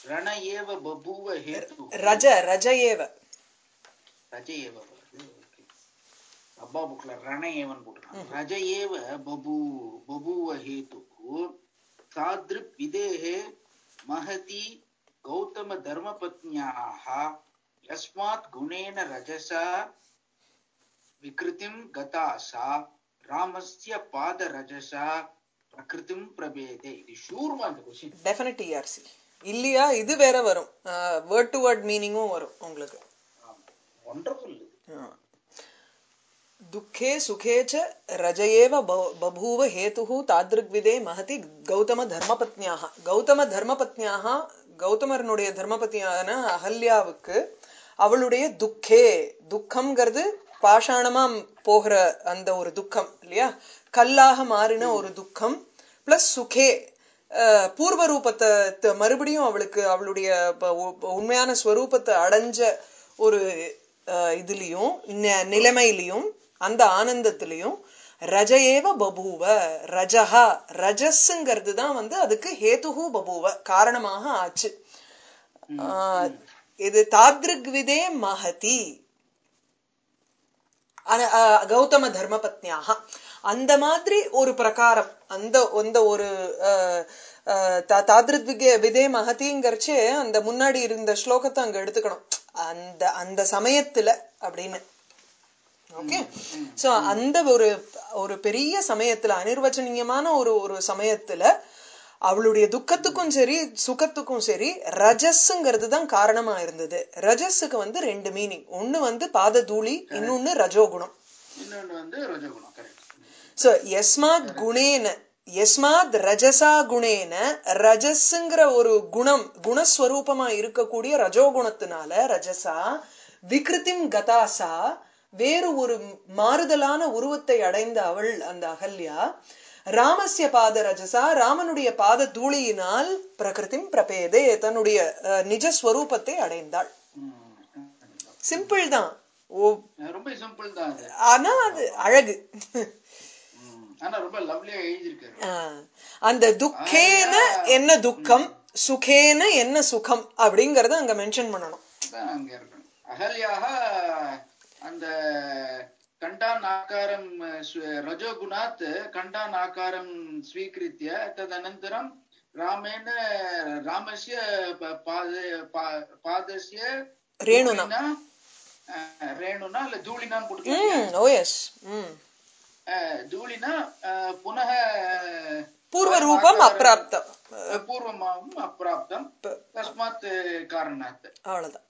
रण एव बभूव हेतु ரஜ ரஜ ஏவ ரஜ ஏவ வருது ஓகே அப்பா புக்ல ரண ஏவன் போட்டுருக்காங்க ரஜ ஏவ பபூ பபூவ ஹேது தாத்ருக் விதேஹே மகதி கௌதம தர்மபத்னியாः यस्मात् गुणेन रजसा विकृतिं गता सा रामस्य पादरजसा प्रकृतिं प्रभेदे இது ஷூர்மா இந்த கொஸ்டின் டெஃபினட் டிஆர்சி இல்லையா இது வேற வரும் வேர்ட் டு வேர்ட் மீனிங்கும் வரும் உங்களுக்கு ஒண்டர்ஃபுல் दुःखे सुखे च रज एव ब- बभूव हेतुः तादृग्विदे महति கௌதம தர்மபத்னியாக கௌதம தர்மபத்னியாக கௌதமரனுடைய தர்மபத்னியான அகல்யாவுக்கு அவளுடைய துக்கே துக்கம்ங்கிறது பாஷாணமா போகிற அந்த ஒரு துக்கம் இல்லையா கல்லாக மாறின ஒரு துக்கம் பிளஸ் சுகே அஹ், பூர்வ ரூபத்தை த- மறுபடியும் அவளுக்கு அவளுடைய ப- உ- உண்மையான ஸ்வரூபத்தை அடைஞ்ச ஒரு அஹ், இதுலயும் நி- நிலைமையிலையும் அந்த ஆனந்தத்திலையும் ரஜஏவ பபூவ ரஜஹா ரஜஸ்ங்கிறது தான் வந்து அதுக்கு ஹேதுஹு பபூவ காரணமாக ஆச்சு ஆஹ், இது தாத்ருக்விதே மகதி அன- அஹ், கௌதம தர்மபத்னியாக அந்த மாதிரி ஒரு பிரகாரம் அந்த அந்த ஒரு அஹ், அஹ், தா- தாத்ருக் விகே- விதே மகதிங்கிறச்சே அந்த முன்னாடி இருந்த ஸ்லோகத்தை அங்க எடுத்துக்கணும் அந்த அந்த சமயத்துல அப்படின்னு ஓகே சோ அந்த ஒரு ஒரு பெரிய சமயத்துல அனிர்வச்சனீயமான ஒரு ஒரு சமயத்துல அவளுடைய துக்கத்துக்கும் சரி சுகத்துக்கும் சரி ரஜஸ்ங்கிறது தான் காரணமா இருந்தது ரஜஸுக்கு வந்து ரெண்டு மீனிங் ஒண்ணு வந்து பாத தூளி இன்னொன்னு ரஜோகுணம் இன்னொன்னு வந்து ரஜகுணம் கரெக்ட் சோ எஸ்மாத் குணேன எஸ்மாத் ரஜசா குணேன ரஜஸ்ங்கிற ஒரு குணம் குணஸ்வரூபமா இருக்கக்கூடிய ரஜோகுணத்தினால ரஜசா விக்ருதிம் கதாசா வேறு ஒரு மாறுதலான உருவத்தை அடைந்த அவள் அந்த அகல்யா ராமஸ்ய பாத ரஜசா ராமனுடைய பாத தூளியினால் பிரகிருதிம் பிரபேதே தன்னுடைய அஹ், நிஜ ஸ்வரூபத்தை அடைந்தாள் சிம்பிள் தான் ஓ ரொம்ப சிம்பிள் தான் அது ஆனா அது அழகு ம். ஆனா ரொம்ப லவ்லியா எழுதியிருக்காரு ஆஹ் அந்த துக்கேன என்ன துக்கம் சுகேன என்ன சுகம் அப்படிங்கறத அங்க மென்ஷன் பண்ணணும் தான் அங்க இருக்கணும் அகல்யாக அந்த கண்டான் ஆகாரம் ஸ்வ- ரஜோகுணாத் கண்டான் ஆகாரம் ஸ்வீகிருத்திய ததனந்தரம் ராமேன ராமஸ்ய ப- பாத பா- பாதஸ்ய ரேணுனா. தூளினா, அஹ், ரேணுனா இல்ல தூளினான்னு போட்டுக்கலாம் ம் ஓ எஸ் ம் அஹ், தூளினா அஹ், புனः பூர்வ ரூபம் அப்பிராப்தம் பூர்வமாவும் அப்பிராப்தம் தஸ்மாத் காரணாத் அவ்வளவுதான்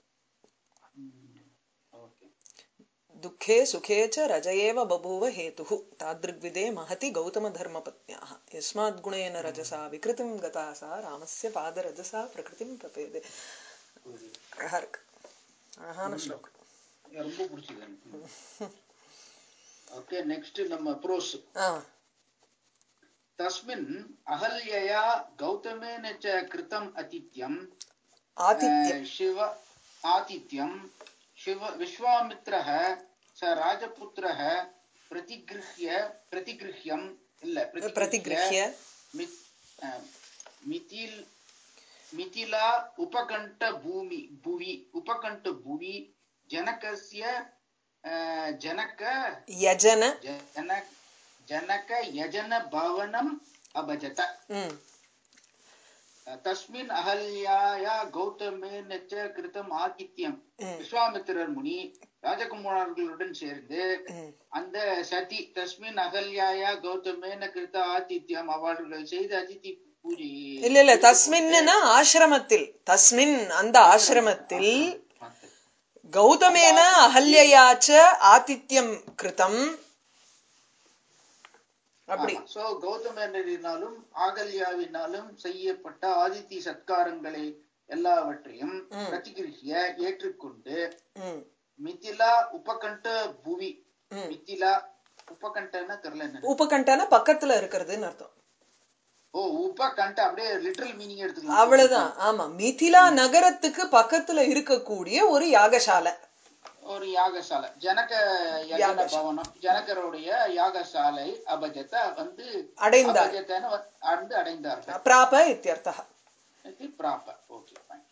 ஓகே दुःखे सुखे च रज एव बभूव हेतुः तादृग्विदे महति गौतमधर्मपत्न्याः यस्मात् गुणेन रजसा विकृतिं गता सा रामस्य पादरजसा प्रकृतिं प्रपेदे அழகா இருக்கு அழகான ஸ்லோகம் எனக்கு ரொம்ப பிடிச்சது எனக்கு ஓகே நெக்ஸ்ட் நம்ம ப்ரோஸ் ஆ தஸ்மின் அகல்யயா கௌதமேன ச கிருதம் அதித்யம் ஆதித்யம் அஹ், சிவ ஆதித்யம் சிவ விஸ்வாமித்ரः ச ராஜபுத்திரः प्रतिगृह्य प्रतिगृह्यम् இல்ல प्रतिगृह्य मित्- अஹ், मिथिल मिथिला उपकण्ठ भूमि भुवि उपकण्ठ भुवि जनकस्य अह, जनक யஜன जन जनक यजन भवनम् अभजत ம் तस्मिन् अहल्याया गौतमेन च कृतम् ஆதித்யம் ம். விஸ்வாமித்திரர் முனி ராஜகுமாரர்களுடன் சேர்ந்து ம் அந்த சதி தஸ்மின் அகல்யாயா கௌதமேன கிருத்த ஆதித்யம் அவர்கள் செய்த அதித்தி பூஜை இல்ல இல்ல தஸ்மின்னா ஆசிரமத்தில் தஸ்மின் அந்த ஆசிரமத்தில் கௌதமேன அகல்யாச்ச ஆதித்யம் கிருதம் அப்படி சோ கௌதமேனரினாலும் ஆகல்யாவினாலும் செய்யப்பட்ட ஆதித்தி சத்காரங்களை எல்லாவற்றையும் பிரதிகிருஹிய ஏற்றுக்கொண்டு ம் மிதிலா உபகண்ட புவி ம். மிதிலா உபகண்டன்னா தெரியல என்ன உபகண்டன பக்கத்துல இருக்கிறதுன்னு அர்த்தம் ஓ உபகண்ட அப்படியே லிட்டரல் மீனிங் எடுத்துக்கலாம் அவ்வளவுதான் ஆமா மிதிலா நகரத்துக்கு பக்கத்துல இருக்கக்கூடிய ஒரு யாகசாலை ஒரு யாகசாலை ஜனக யஜன பவனம் ஜனகருடைய யாகசாலை அபஜத்த வந்து அடைந்தார் அபஜத்தன்னு வந்து அடைந்தார்கள் பிராப இத்தியர்த்தா இது ப்ராப்பர் ஓகே ஃபைன்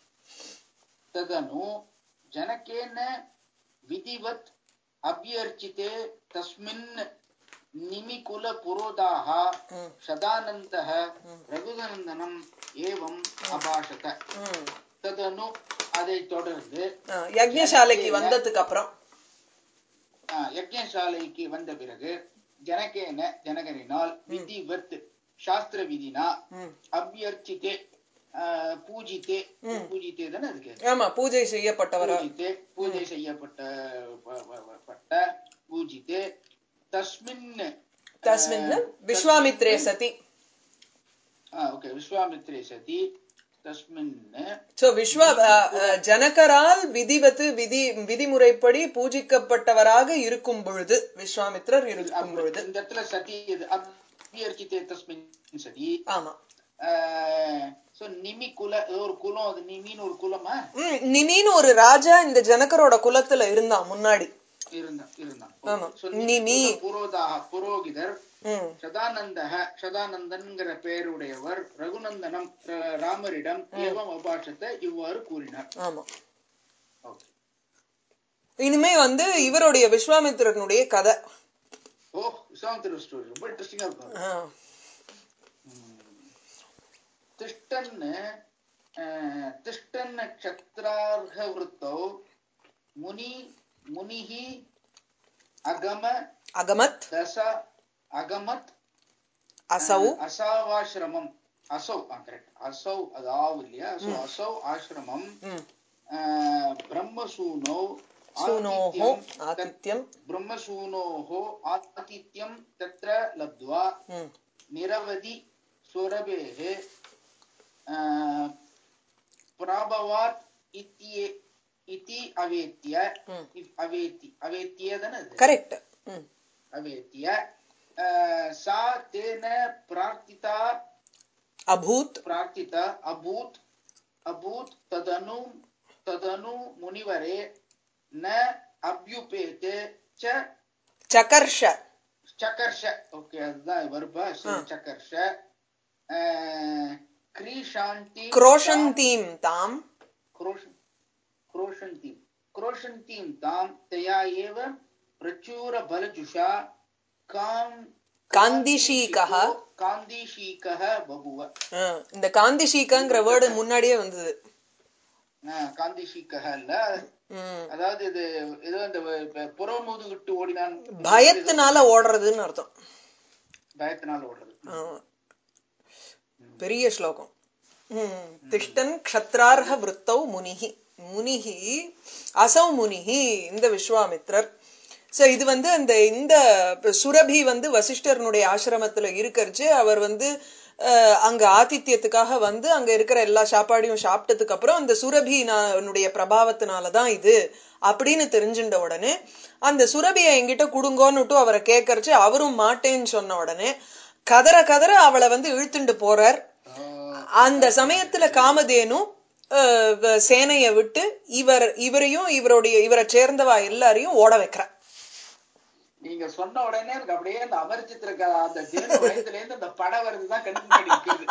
तदनु जनकेन विधिवत् अभ्यर्चिते तस्मिन् निमिकुलपुरोधाः ம், सदानन्दः रघुनन्दनम् एवम् अभाषत ம். तदनु அதைத் தொடர்ந்து ஆ, யக்ஞசாலைக்கு வந்ததுக்கு அப்புறம் ஆ, யஜ்ஞசாலைக்கு வந்த பிறகு ஜனகேன ஜனகரினால் விதிவத் சாஸ்திர விதினா ம், அபியர்ச்சித்தே ஆ, பூஜித்தே ம். பூஜித்தே தானே அதுக்கு ஆமா பூஜை செய்யப்பட்டவரா பூஜித்தே பூஜை செய்யப்பட்ட ப- ப- ப- பட்ட பூஜித்தே தஸ்மின் தஸ்மின் ஆ, விஸ்வாமித்ரே தஸ்மின் சதி ஆ, ஓகே விஸ்வாமித்ரே சதி தஸ்மின் சோ விஸ்வ அ, அ, ஜனகரால் விதிவத்து விதி விதிமுறைப்படி பூஜிக்கப்பட்டவராக இருக்கும் பொழுது விஸ்வாமித்ரர் இருக்கும் அப்ப பொழுது இந்த இடத்துல சதி இது அபியர்ச்சித்தே தஸ்மின் சதி ஆமா சோ நிமி குல ஏதோ ஒரு குலம் அது நிமின்னு ஒரு குலமா ம், நிமின்னு ஒரு ராஜா இந்த ஜனகரோட குலத்துல இருந்தான் முன்னாடி இருந்தான் இருந்தான் ஆமா. So, நிமி. நிமி குல புரோதாக புரோகிதர் ம், சதானந்தக சதானந்தன்கிற பெயருடையவர் ரகுநந்தனம் ர- ராமரிடம் ஏவம் அபாஷத்தை இவ்வாறு கூறினார் ஆமா Okay. இனிமே வந்து இவருடைய விஸ்வாமித்திரனுடைய கதை ஓ விஸ்வாமித்திர ஸ்டோரி ரொம்ப இன்ட்ரெஸ்டிங்கா இருக்கும் ஆ, திஷ்டன் அஹ், திஷ்டன் நட்சத்திரார்க விருத்தௌ முனி முனிஹி அகம அகமத் தச அகமத் அசௌ அஹ், அசாவாசிரமம் அசௌ கரெக்ட் அசௌ அது ஆவு இல்லையா So, அசௌ ஆசிரமம் ம், அஹ், பிரம்மசூனோ சூனோஹோ ஆதித்யம் தத்- ஆதித்யம் ब्रह्मसूनोः आतिथ्यं तत्र लब्ध्वा ம், निरवधि सुरभेः अ, प्राभवात् इत्ये- इति अवेत्य ம். अवेति अवेत्येदन கரெக்ட் ம், अवेत्य अ, सा तेन प्रार्थिता அபூத் प्रार्थिता अभूत् अभूत् तदनु तदनु मुनिवरे न अभ्युपेते च சகர்ஷ சக்கர்ஷ ஓகே அதுதான் வருபா சரி சக்கர்ஷ அஹ், கிரீஷாந்தி குரோஷந்தீம் தாம் क्रोश- क्रोशन्तीं क्रोशन्तीं तां तया एव प्रचुरबलजुषा काम् காந்திஷீகः. காந்திஷீகः பபுவ ஆ, இந்த காந்திஷீகாங்கிற வேர்டு முன்னாடியே வந்தது அஹ், காந்திஷீகः இல்ல ம், அதாவது இது ஏதோ இந்த ப- புறமுது விட்டு ஓடினான் பயத்தினால ஓடுறதுன்னு அர்த்தம் பயத்தினால ஓடுறது ஆமா. பெரிய ஸ்லோகம் ம், திஷ்டன் க்ஷத்ரார்ஹ விருத்தௌ முனிஹி முனிஹி அசௌ முனிஹி இந்த விஸ்வாமித்ரர் சோ இது வந்து அந்த இந்த சுரபி வந்து வசிஷ்டர்னுடைய ஆசிரமத்துல இருக்கறச்சு அவர் வந்து அஹ், அங்க ஆதித்யத்துக்காக வந்து அங்க இருக்கிற எல்லா சாப்பாடையும் சாப்பிட்டதுக்கு அப்புறம் அந்த சுரபி னுடைய பிரபாவத்தினாலதான் இது அப்படின்னு தெரிஞ்சுட்ட உடனே அந்த சுரபியை என்கிட்ட குடுங்கோன்னுட்டு அவரை கேட்கறச்சு அவரும் மாட்டேன்னு சொன்ன உடனே கதற கதற அவளை வந்து இழுத்துண்டு போறார் அஹ், அந்த சமயத்துல காமதேனு அஹ், வ- சேனைய விட்டு இவர் இவரையும் இவருடைய இவரை சேர்ந்தவா எல்லாரையும் ஓட வைக்கிறார் நீங்க சொன்ன உடனே எனக்கு அப்படியே அந்த அமர்ச்சித்திருக்க அந்த தேனு வயதுல இருந்து அந்த படம் வருதுதான் கண்ணு முன்னாடி நிக்குது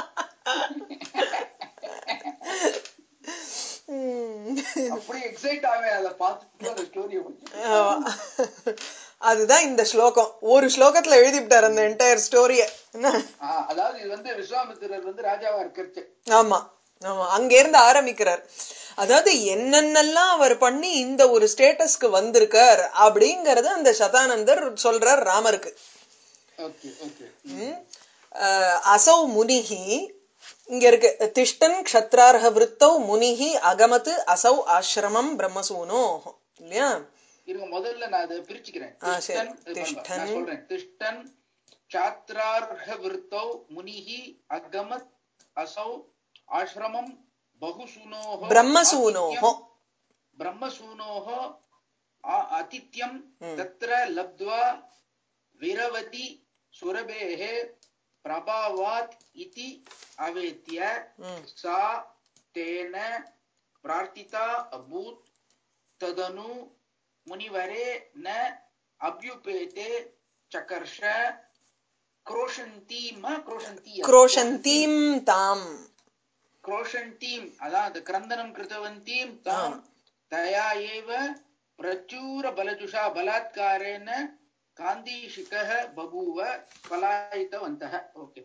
அப்படி எக்ஸைட் ஆவேன் அதை பார்த்துட்டு அந்த ஸ்டோரியை ஆமா. அதுதான் இந்த ஸ்லோகம் ஒரு ஸ்லோகத்துல எழுதிவிட்டார் அந்த என்டையர் ஸ்டோரிய என்ன அதாவது இது வந்து விஸ்வாமித்திரர் வந்து ராஜாவா இருக்கிறது ஆமா ஆமா அங்க இருந்து ஆரம்பிக்கிறார் அதாவது என்னென்னலாம் அவர் பண்ணி இந்த ஒரு ஸ்டேட்டஸ்க்கு வந்திருக்கார் அப்படிங்கறத அந்த சதானந்தர் சொல்றார் ராமருக்கு ஓகே ஓகே ம். அஹ், அசௌ முனிஹி இங்க இருக்கு திஷ்டன் க்ஷத்ரார்ஹ விருத்தௌ முனிஹி அகமத் அசௌ ஆசிரமம் பிரம்மசூனோ இல்லையா இருங்க முதல்ல நான் அதை பிரிச்சுக்கிறேன் ஆ, சரி. திஷ்டன் இது பாருங்க, திஷ்டன். நான் சொல்றேன் திஷ்டன் சாத்ரார்ஹ விருத்தௌ முனிஹி அகமத் அசௌ ஆசிரமம் பகுசூனோஹ பிரம்மசூனோஹ. ஆதித்யம் ब्रह्मसूनोः आ- आतिथ्यं तत्र लब्ध्वा विरवति सुरभेः प्रभावात् इति अवेत्य ம். सा तेन प्रार्थिता अभूत् तदनु मुनिवरे न अभ्युपेते चकर्ष क्रोशन्तीम क्रोशन्ती क्रोशन्तीं தாம் क्रोशन्तीम् अदा क्रन्दनं कृतवन्तीं तां तया एव प्रचुरबलजुषा बलात्कारेण कान्दीशिकः बभूव पलायितवन्तः ओके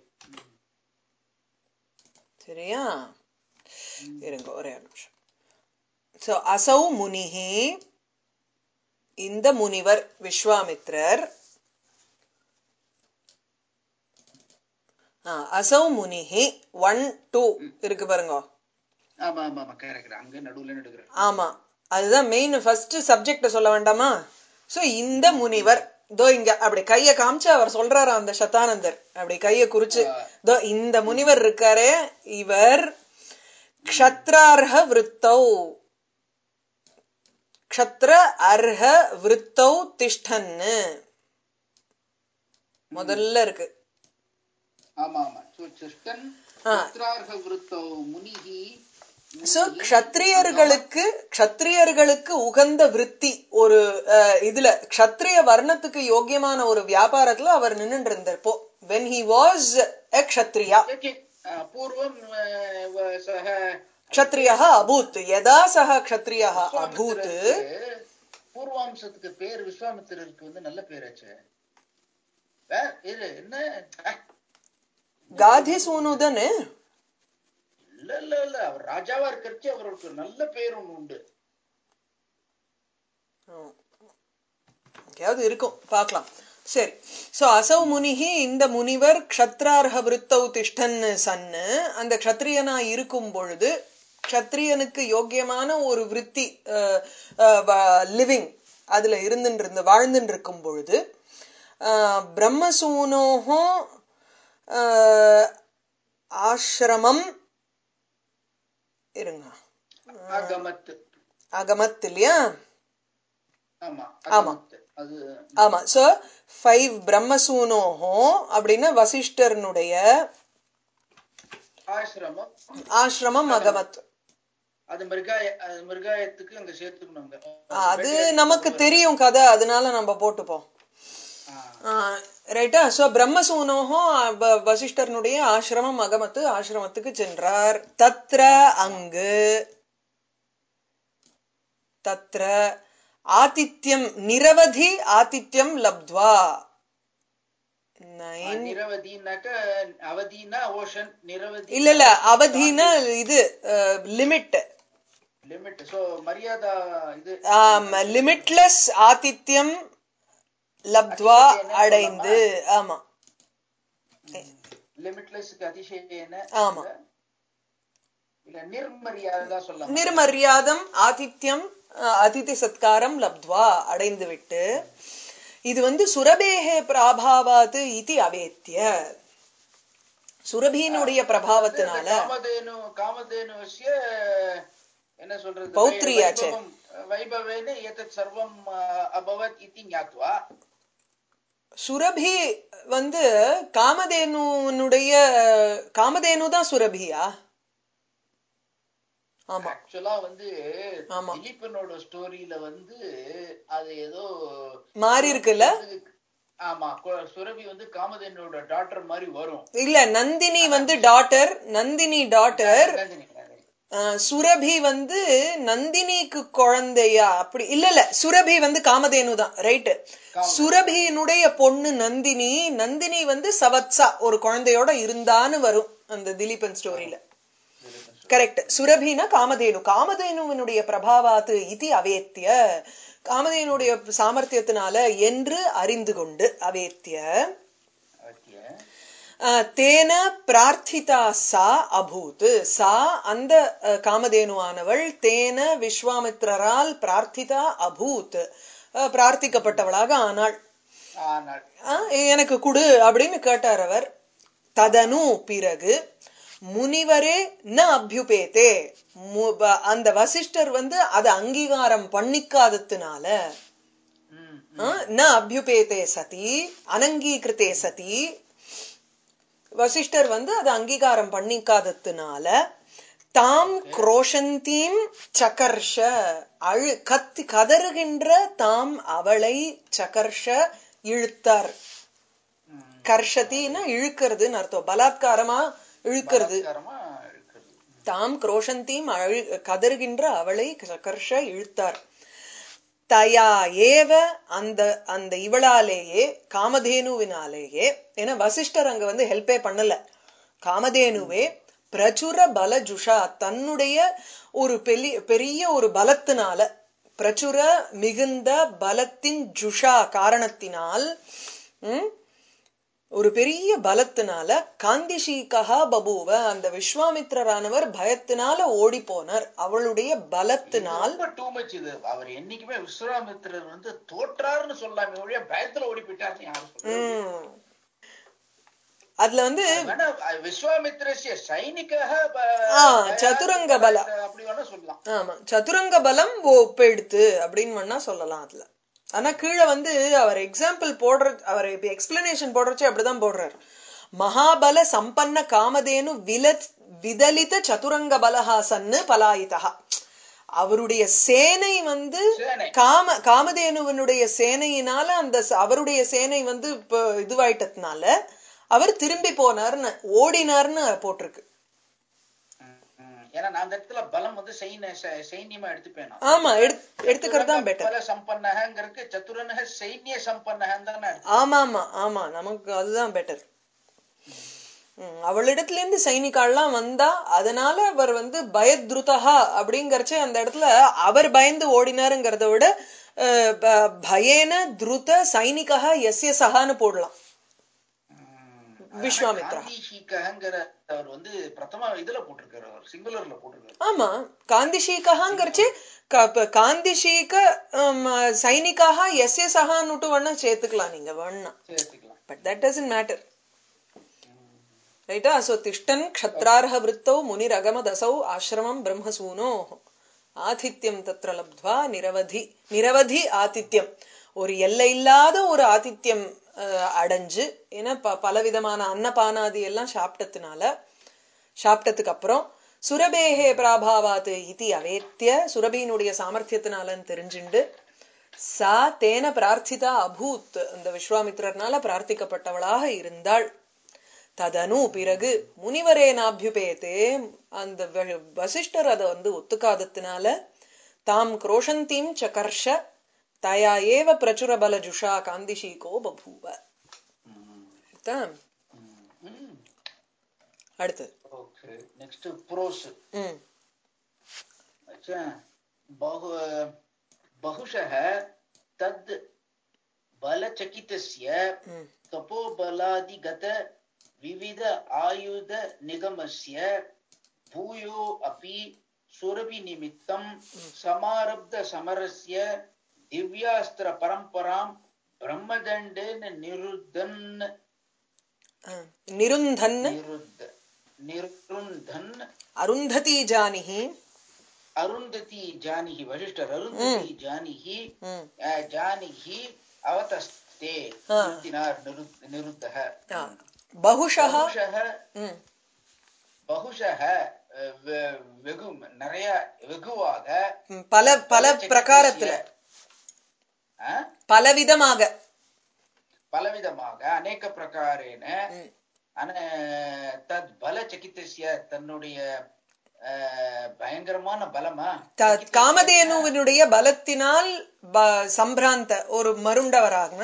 சரியா இருங்க ஒரே ஒரு நிமிஷம் சோ அசௌ முனிஹி இந்த முனிவர் விஸ்வாமித்ரர் ஆ, அசௌ முனிஹி ஒன் டூ இருக்கு பாருங்க ஆமா ஆமா ஆமா கரெக்ட் அங்க நடுவுல நடுக்கிறேன் ஆமா அதுதான் மெயின் ஃபர்ஸ்ட் சப்ஜெக்ட சொல்ல வேண்டாமா சோ இந்த முனிவர் தோ இங்க அப்படி கைய காமிச்சு அவர் சொல்றாரு அந்த சதானந்தர் அப்படி கைய குறிச்சு தோ இந்த முனிவர் இருக்காரே இவர் க்ஷத்ரார்ஹ விருத்தௌ க்ஷத்ர அர்ஹ விருத்தௌ திஷ்டன்னு முதல்ல இருக்கு ஆமா ஆமா சோ சிஷ்டன் புத்திரார்ஹ விருத்தோ முனிஹி சோ க்ஷத்ரியர்களுக்கு க்ஷத்ரியர்களுக்கு உகந்த விருத்தி ஒரு அஹ், இதுல க்ஷத்ரிய வர்ணத்துக்கு யோக்கியமான ஒரு வியாபாரத்துல அவர் நின்னுட்டு இருந்தப்போ when he was a Kshatriya okay பூர்வம் அஹ், வ- சக க்ஷத்ரியா அபூத் யதா சக க்ஷத்ரியா அபூத் விஸ்வாமித்திரருக்கு பூர்வாம்சத்துக்கு பேர் விஸ்வாமித்திரருக்கு வந்து நல்ல பேராச்சு அஹ், இரு என்ன அஹ், காதி சூனுதனு இல்ல இல்ல இல்ல அவர் ராஜாவா இருக்கிறச்சு அவருக்கு ஒரு நல்ல பேர் ஒண்ணு உண்டு எங்கேயாவது இருக்கும் பார்க்கலாம் சரி சோ அசௌ முனிகி இந்த முனிவர் க்ஷத்ரார்ஹ விருத்தௌ திஷ்டன்னு சன்னு அந்த க்ஷத்ரியனா இருக்கும் பொழுது க்ஷத்ரியனுக்கு யோக்கியமான ஒரு விருத்தி லிவிங் அதுல இருந்துட்டு இருந்து வாழ்ந்துட்டு இருக்கும் பொழுது அஹ், பிரம்மசூனோஹோ அஹ், ஆசிரமம் இருங்க அகமத் அகமத் இல்லையா ஆமா ஆமா. அகமத் அது ஆமா சோ ஃபைவ் பிரம்மசூனோஹோ அப்படின்னா வசிஷ்டர்னுடைய ஆசிரமம் ஆசிரமம் அகமத் அது மிருகாய அது மிருகாயத்துக்கு அங்க சேர்த்துக்கணும் அங்க. அது நமக்கு தெரியும் கதை அதனால நம்ம போட்டுப்போம் ஆ, ரைட்டா சோ பிரம்மசூனோஹோ வ- வசிஷ்டர்னுடைய ஆசிரமம் அகமத்து ஆசிரமத்துக்கு சென்றார் தத்ர அங்கு தத்ர ஆதித்யம் நிரவதி ஆதித்யம் லப்த்வா நைன் நிரவதினாக்க அவதினா ஓஷன் நிரவதி இல்ல இல்ல அவதினா இது லிமிட் லிமிட் சோ மரியாதா இது லிமிட்லெஸ் ஆதித்யம் லப்த்வா அடைந்து ஆமா லிமிட்லெஸ்க்கு அதிசயன ஆமா. இல்ல நிர்மரியாதா சொல்லலாம் நிர்மரியாதம் ஆதித்யம் அஹ், அதிதி சத்காரம் லப்த்வா அடைந்து விட்டு இது வந்து சுரபேகே பிராபாவாத் இதி அவேத்திய சுரபியினுடைய பிரபாவத்தினால காமதேனு காமதேனுவசிய என்ன சொல்றது பௌத்ரியாச்சே. வைபவம், வைபவேன ஏதத் சர்வம் அஹ், அபவத் இதி ஞாத்வா சுரபி வந்து காமதேனுனுடைய காமதேனு தான் சுரபியா ஆமா ஆக்சுவலா வந்து ஆமா. திலீபனோட ஸ்டோரியில வந்து அது ஏதோ மாறி இருக்குல்ல ஆமா கு- சுரபி வந்து காமதேனோட டாட்டர் மாதிரி வரும் இல்ல நந்தினி வந்து டாட்டர் நந்தினி டாட்டர் நந்தினி, நந்தினி. சுரபி வந்து நந்தினிக்கு குழந்தையா அப்படி இல்ல இல்ல சுரபி வந்து காமதேனு தான் ரைட் சுரபியினுடைய பொண்ணு நந்தினி நந்தினி வந்து சவத்சா ஒரு குழந்தையோட இருந்தான்னு வரும் அந்த திலீபன் ஸ்டோரியில கரெக்ட் சுரபினா காமதேனு காமதேனுவினுடைய பிரபாவாத்து இது அவேத்திய காமதேனுடைய சாமர்த்தியத்தினால என்று அறிந்து கொண்டு அவேத்திய ஓகே அஹ், தேன பிரார்த்திதா சா அபூத் சா அந்த அஹ், காமதேனுவானவள் தேன விஸ்வாமித்ரரால் பிரார்த்திதா அபூத் அஹ், பிரார்த்திக்கப்பட்டவளாக ஆனாள் ஆனால் அஹ், எனக்கு குடு அப்படின்னு கேட்டார் அவர் ததனு பிறகு முனிவரே ந அபியுபேதே மு- ப- அந்த வசிஷ்டர் வந்து அதை அங்கீகாரம் பண்ணிக்காததுனால ம், அஹ், ந அபியுபேதே சதி அனங்கீகிருத்தே சதி வசிஷ்டர் வந்து அதை அங்கீகாரம் பண்ணிக்காததுனால தாம் குரோஷந்தீம் சகர்ஷ அழு கத்தி கதறுகின்ற தாம் அவளை சகர்ஷ இழுத்தார் ம். கர்ஷத்தின்னா இழுக்கிறதுன்னு அர்த்தம் பலாத்காரமா இழுக்கிறது பலாத்காரமா இருக்கிறது தாம் குரோஷந்தீம் அழு கதறுகின்ற அவளை சகர்ஷ இழுத்தார் தயா ஏவ அந்த அந்த இவளாலேயே காமதேனுவினாலேயே ஏன்னா வசிஷ்டர் அங்க வந்து ஹெல்ப்பே பண்ணல காமதேனுவே பிரச்சுர பல ஜுஷா தன்னுடைய ஒரு பெரிய பெரிய ஒரு பலத்தினால பிரச்சுர மிகுந்த பலத்தின் ஜுஷா காரணத்தினால் ம், ஒரு பெரிய பலத்தினால காந்திஷீகா பபுவ அந்த விஸ்வாமித்திரரானவர் பயத்தினால ஓடி போனார் அவளுடைய பலத்தினால் ரொம்ப டூ மச் இது அவர் என்னைக்குமே விஸ்வாமித்திரர் வந்து தோற்றாருன்னு சொல்லாம ஒழிய பயத்துல ஓடி போயிட்டாருன்னு யாரும் சொல்ல ம், அதுல வந்து வேணா அஹ், விஸ்வாமித்திரஸ்ய சைனிகः ப- ஆ, சதுரங்க பல. அப்படி வேணா சொல்லலாம் ஆமா சதுரங்க பலம் ஒப்பெடுத்து அப்படின்னு வேணா சொல்லலாம் அதுல ஆனா கீழே வந்து அவர் எக்ஸாம்பிள் போடுற அவர் இப்ப எக்ஸ்பிளனேஷன் போடுறச்சு அப்படிதான் போடுறாரு மகாபல சம்பன்ன காமதேனு வில விதலித சதுரங்க பலஹாசன்னு பலாயிதா அவருடைய சேனை வந்து சேனை. காம காமதேனுவனுடைய சேனையினால அந்த ச- அவருடைய சேனை வந்து இப்ப இதுவாயிட்டதுனால அவர் திரும்பி போனார்னு ஓடினார்னு போட்டிருக்கு ம், ம். ஏன்னா நான் அந்த இடத்துல பலம் வந்து சைன ச- சைன்யமா எடுத்துப்பேன் நான். ஆமா எடுத்து எடுத்துக்கிறது தான் பெட்டர் பல சம்பன்னகங்கிறதுக்கு சத்துரனக சைன்ய சம்பன்னகன்னு தானே அர்த்தம். ஆமா ஆமா ஆமா நமக்கு அதுதான் பெட்டர் அவளிடத்துல இருந்து சைனிகாள்லாம் வந்தா அதனால அவர் வந்து பயத்ருதா அப்படிங்கறச்சே அந்த இடத்துல அவர் பயந்து ஓடினாருங்கிறத விட அஹ், ப- பயேன துருத சைனிகா எஸ்ய சகான்னு போடலாம் ம். விஸ்வாமித்ரா. காந்திஷீகங்கிற அவர் வந்து பிரதம இதுல போட்டிருக்காரு அவர் சிங்குலர்ல போட்டிருக்காரு ஆமா காந்திஷீகாங்கிறச்சு காந்திஷீக சைனிகாக எஸ்ய சகான்னுட்டு வேணா சேர்த்துக்கலாம் நீங்க வேணா சேர்த்துக்கலாம் பட் தட் டசன்ட் மேட்டர் ரைட்டா சோ திஷ்டன் க்ஷத்ரார்ஹ விருத்தௌ முனிரகமதசௌ ஆசிரமம் பிரம்மசூனோ ஆதித்யம் தத்ர லப்த்வா நிரவதி நிரவதி ஆதித்யம் ஒரு எல்லையில்லாத ஒரு ஆதித்யம் அஹ், அடைஞ்சு ஏன்னா ப- பலவிதமான அன்னபானாதி எல்லாம் சாப்பிட்டதுனால சாப்பிட்டதுக்கு அப்புறம் சுரபேஹே பிராபாவாத் இதி அவேத்திய சுரபியினுடைய சாமர்த்தியத்தினாலன்னு தெரிஞ்சுண்டு சா தேன பிரார்த்திதா அபூத் அந்த விஸ்வாமித்திரர்னால பிரார்த்திக்கப்பட்டவளாக இருந்தாள் ததனு பிறகு முனிவரேனாபியுபேத்தே அந்த வ- வசிஷ்டர் அதை வந்து ஒத்துக்காதத்தினால தாம் குரோஷந்தீம் சகர்ஷ தயா ஏவ பிரச்சுர பல ஜுஷா காந்திஷீகோ பபூவ ம். தான் ம். ம். அடுத்து ஓகே நெக்ஸ்ட் ப்ரோஸ் ம் अच्छा बहु बहुशः तद् बलचकितस्य ம் तपोबलादिगत विविध आयुध निगमस्य भूयो अपि सुरभिनिमित्तं समारब्ध समरस्य दिव्यास्त्र परम्परां ब्रह्मदण्डेन निरुद्धन् ஆ. நிருந்தன் निरुद्ध निरुन्धन् அருந்ததி ஜானிஹி अरुन्धति जानीहि वसिष्ठर अरुन्धति जानीहि ம் अ, जानीहि अवतस्ते ஆ. निरुद्धिनार् निरुद् निरुद्धः ஆ. பகுஷः बहुशः ம் बहुशः अ, வெ- வெகு நிறைய வெகுவாக ம், பல பல பிரகாரத்துல ஆ? பலவிதமாக பலவிதமாக அநேக பிரகாரேன ம். அன தத் பல சகித்தசிய தன்னுடைய அஹ், பயங்கரமான பலமா த- சகித்தஸ்ய காமதேனுவினுடைய பலத்தினால் ப- சம்பிராந்த ஒரு மருண்டவராக